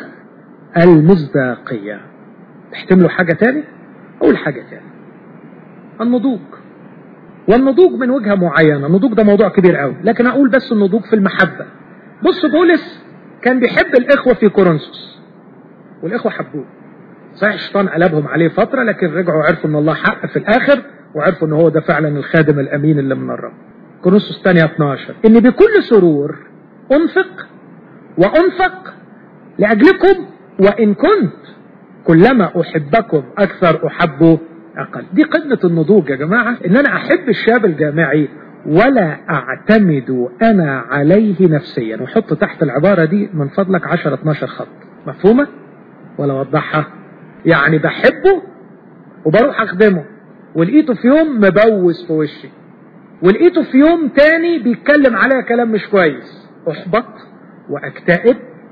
المصداقية تحتملوا حاجة تاني أقول حاجة تاني النضوج والنضوج من وجهة معينة النضوج ده موضوع كبير قوي لكن أقول بس النضوج في المحبة بص بولس كان بيحب الإخوة في كورنثوس والإخوة حبوه صحيح الشيطان قلبهم عليه فترة لكن رجعوا عرفوا ان الله حق في الآخر وعرفوا ان هو ده فعلا الخادم الأمين اللي من الرب كورنثوس الثانية 12 إن بكل سرور أنفق وأنفق لأجلكم وإن كنت كلما أحبكم أكثر أحب أقل دي قمة النضوج يا جماعة إن أنا أحب الشاب الجامعي ولا أعتمد أنا عليه نفسيا وحط تحت العبارة دي من فضلك 10 12 خط مفهومة ولا أوضحها يعني بحبه وبروح أخدمه ولقيته في يوم مبوس في وشي ولقيته في يوم تاني بيتكلم عليا كلام مش كويس احبط واكتئب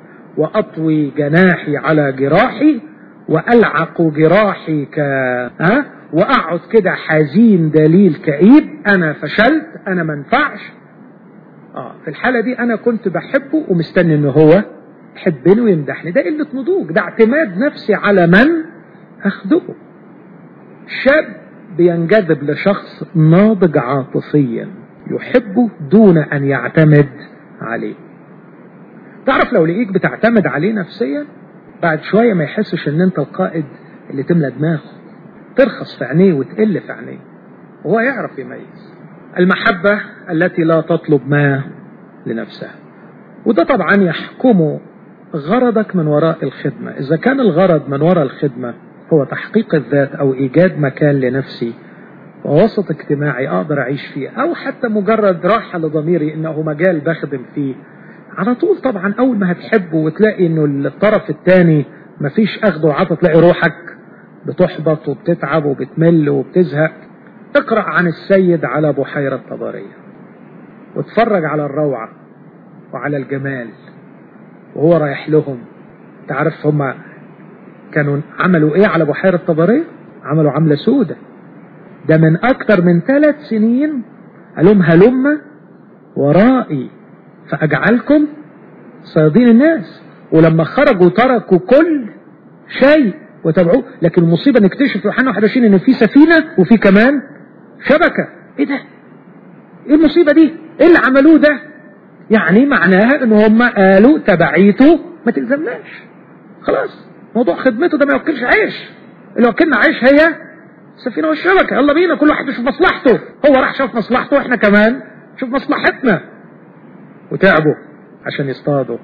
واطوي جناحي على جراحي والعق جراحي ك ها واقعد كده حزين دليل كئيب انا فشلت انا منفعش اه في الحاله دي انا كنت بحبه ومستني ان هو يحبني ويمدحني ده قله نضوج ده اعتماد نفسي على من اخدمه شاب بينجذب لشخص ناضج عاطفيا يحبه دون ان يعتمد عليه تعرف لو لقيك بتعتمد عليه نفسيا بعد شوية ما يحسش ان انت القائد اللي تملى دماغه ترخص في عينيه وتقل في عينيه وهو يعرف يميز المحبة التي لا تطلب ما لنفسها وده طبعا يحكم غرضك من وراء الخدمة إذا كان الغرض من وراء الخدمة هو تحقيق الذات أو إيجاد مكان لنفسي ووسط اجتماعي أقدر أعيش فيه أو حتى مجرد راحة لضميري إنه مجال بخدم فيه على طول طبعا أول ما هتحبه وتلاقي إنه الطرف الثاني مفيش أخذ وعطا تلاقي روحك بتحبط وبتتعب وبتمل وبتزهق اقرأ عن السيد على بحيرة طبرية واتفرج على الروعة وعلى الجمال وهو رايح لهم تعرف هما كانوا عملوا ايه على بحيرة طبرية عملوا عملة سودة ده من اكتر من ثلاث سنين قال لهم هلم ورائي فاجعلكم صيادين الناس ولما خرجوا تركوا كل شيء وتابعوه لكن المصيبة نكتشف في يوحنا 21 ان في سفينة وفي كمان شبكة ايه ده ايه المصيبة دي ايه اللي عملوه ده يعني معناها ان هم قالوا تبعيته ما تلزمناش خلاص موضوع خدمته ده ما يوكلش عيش اللي وكلنا عيش هي السفينة والشبكة يلا بينا كل واحد يشوف مصلحته هو راح شاف مصلحته واحنا كمان شوف مصلحتنا وتعبوا عشان يصطادوا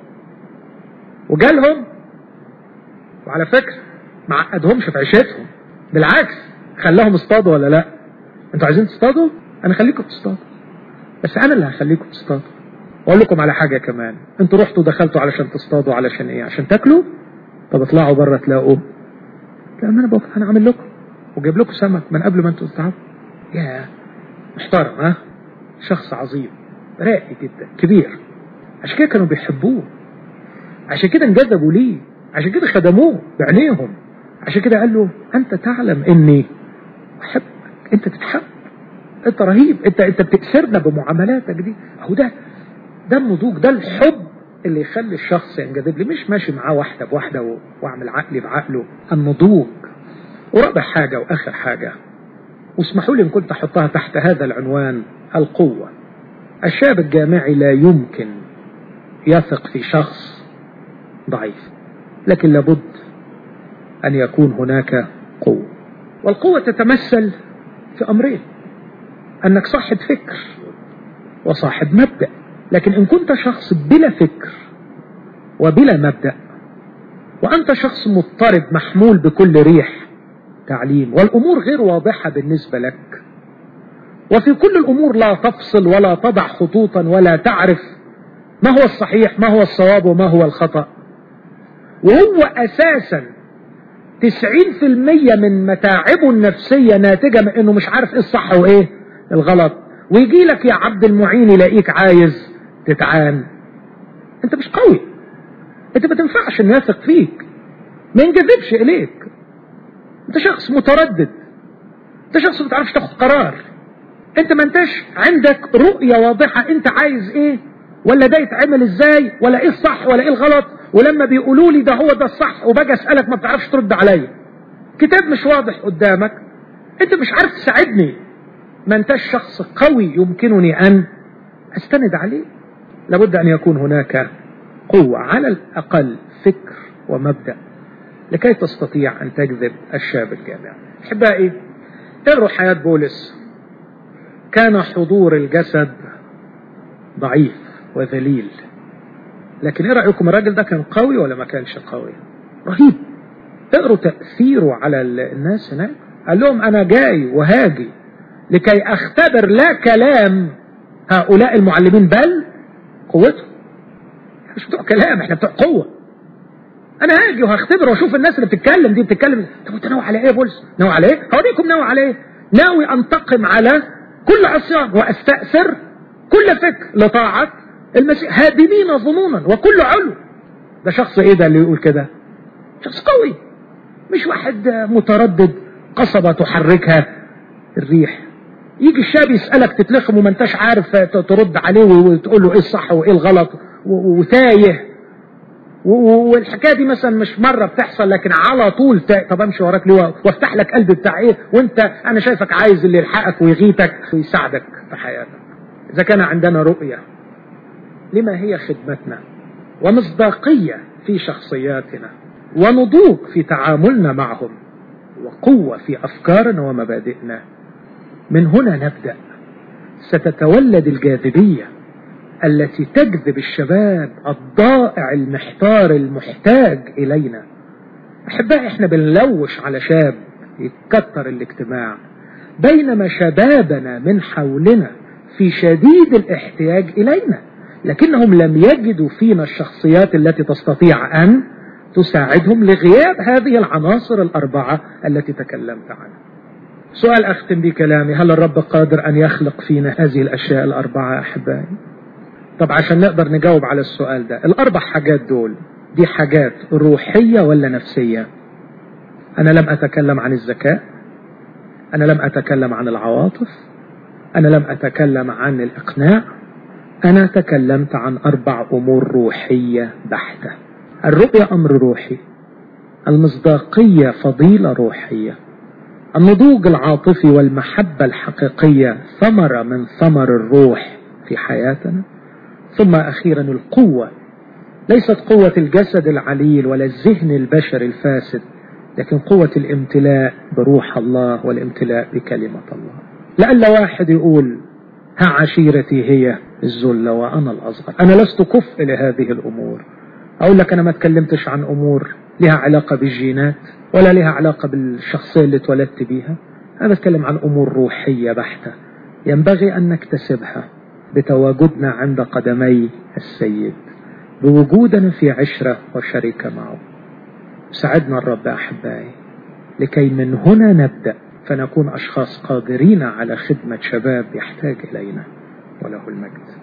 وجالهم وعلى فكرة ما عقدهمش في عيشتهم بالعكس خلاهم اصطادوا ولا لا انتوا عايزين تصطادوا انا خليكم تصطادوا بس انا اللي هخليكم تصطادوا واقول لكم على حاجه كمان انتوا رحتوا دخلتوا علشان تصطادوا علشان ايه عشان تاكلوا طب اطلعوا بره تلاقوا لا ما انا بقى انا عامل لكم وجايب لكم سمك من قبل ما انتوا تتعبوا يا محترم ها شخص عظيم راقي جدا كبير عشان كده كانوا بيحبوه عشان كده انجذبوا ليه عشان كده خدموه بعينيهم عشان كده قال له انت تعلم اني احبك انت تتحب انت رهيب انت انت بتكسرنا بمعاملاتك دي اهو ده ده النضوج ده الحب اللي يخلي الشخص ينجذب لي مش ماشي معاه واحده بواحده واعمل عقلي بعقله النضوج ورابع حاجه واخر حاجه واسمحوا لي ان كنت احطها تحت هذا العنوان القوه الشاب الجامعي لا يمكن يثق في شخص ضعيف لكن لابد ان يكون هناك قوه والقوه تتمثل في امرين انك صاحب فكر وصاحب مبدا لكن ان كنت شخص بلا فكر وبلا مبدا وانت شخص مضطرب محمول بكل ريح تعليم والامور غير واضحه بالنسبه لك وفي كل الامور لا تفصل ولا تضع خطوطا ولا تعرف ما هو الصحيح ما هو الصواب وما هو الخطا وهو اساسا تسعين في المية من متاعبه النفسية ناتجة من انه مش عارف ايه الصح وايه الغلط ويجي لك يا عبد المعين يلاقيك عايز تتعان انت مش قوي انت ما تنفعش انه يثق فيك ما ينجذبش اليك انت شخص متردد انت شخص ما بتعرفش تاخد قرار انت ما انتش عندك رؤية واضحة انت عايز ايه ولا ده يتعمل ازاي ولا ايه الصح ولا ايه الغلط ولما بيقولوا لي ده هو ده الصح وباجي اسالك ما بتعرفش ترد عليا كتاب مش واضح قدامك انت مش عارف تساعدني ما انتش شخص قوي يمكنني ان استند عليه لابد ان يكون هناك قوة على الاقل فكر ومبدأ لكي تستطيع ان تجذب الشاب الجامعي احبائي اقروا حياة بولس كان حضور الجسد ضعيف وذليل لكن ايه رايكم الراجل ده كان قوي ولا ما كانش قوي رهيب اقروا تاثيره على الناس هناك قال لهم أنا جاي وهاجي لكي أختبر لا كلام هؤلاء المعلمين بل قوتهم مش بتوع كلام احنا بتوع قوة انا هاجي وهختبر واشوف الناس اللي بتتكلم دي بتتكلم طب انت ناوي على ايه يا بولس ناوي على ايه هوريكم ناوي على ايه ناوي انتقم على كل عصيان واستأثر كل فكر لطاعة المسيح هادمين ظنونا وكل علو ده شخص ايه ده اللي يقول كده شخص قوي مش واحد متردد قصبة تحركها الريح يجي الشاب يسألك تتلخم وما انتش عارف ترد عليه وتقول له ايه الصح وايه الغلط وتايه والحكايه دي مثلا مش مره بتحصل لكن على طول تايه طب امشي وراك ليه وافتح لك قلبي بتاع ايه وانت انا شايفك عايز اللي يلحقك ويغيتك ويساعدك في حياتك اذا كان عندنا رؤيه لما هي خدمتنا ومصداقيه في شخصياتنا ونضوج في تعاملنا معهم وقوه في افكارنا ومبادئنا من هنا نبدا ستتولد الجاذبيه التي تجذب الشباب الضائع المحتار المحتاج الينا احبائي احنا بنلوش على شاب يتكتر الاجتماع بينما شبابنا من حولنا في شديد الاحتياج الينا لكنهم لم يجدوا فينا الشخصيات التي تستطيع ان تساعدهم لغياب هذه العناصر الاربعه التي تكلمت عنها. سؤال اختم بكلامي هل الرب قادر ان يخلق فينا هذه الاشياء الاربعه احبائي؟ طب عشان نقدر نجاوب على السؤال ده الاربع حاجات دول دي حاجات روحيه ولا نفسيه؟ انا لم اتكلم عن الذكاء انا لم اتكلم عن العواطف انا لم اتكلم عن الاقناع انا تكلمت عن اربع امور روحيه بحته الرؤيه امر روحي المصداقيه فضيله روحيه النضوج العاطفي والمحبه الحقيقيه ثمره من ثمر الروح في حياتنا ثم اخيرا القوه ليست قوه الجسد العليل ولا الذهن البشري الفاسد لكن قوه الامتلاء بروح الله والامتلاء بكلمه الله لألا واحد يقول ها عشيرتي هي الذلة وأنا الأصغر أنا لست كفء لهذه الأمور أقول لك أنا ما اتكلمتش عن أمور لها علاقة بالجينات ولا لها علاقة بالشخصية اللي اتولدت بيها أنا بتكلم عن أمور روحية بحتة ينبغي أن نكتسبها بتواجدنا عند قدمي السيد بوجودنا في عشرة وشركة معه ساعدنا الرب أحبائي لكي من هنا نبدأ فنكون أشخاص قادرين على خدمة شباب يحتاج إلينا وله المجد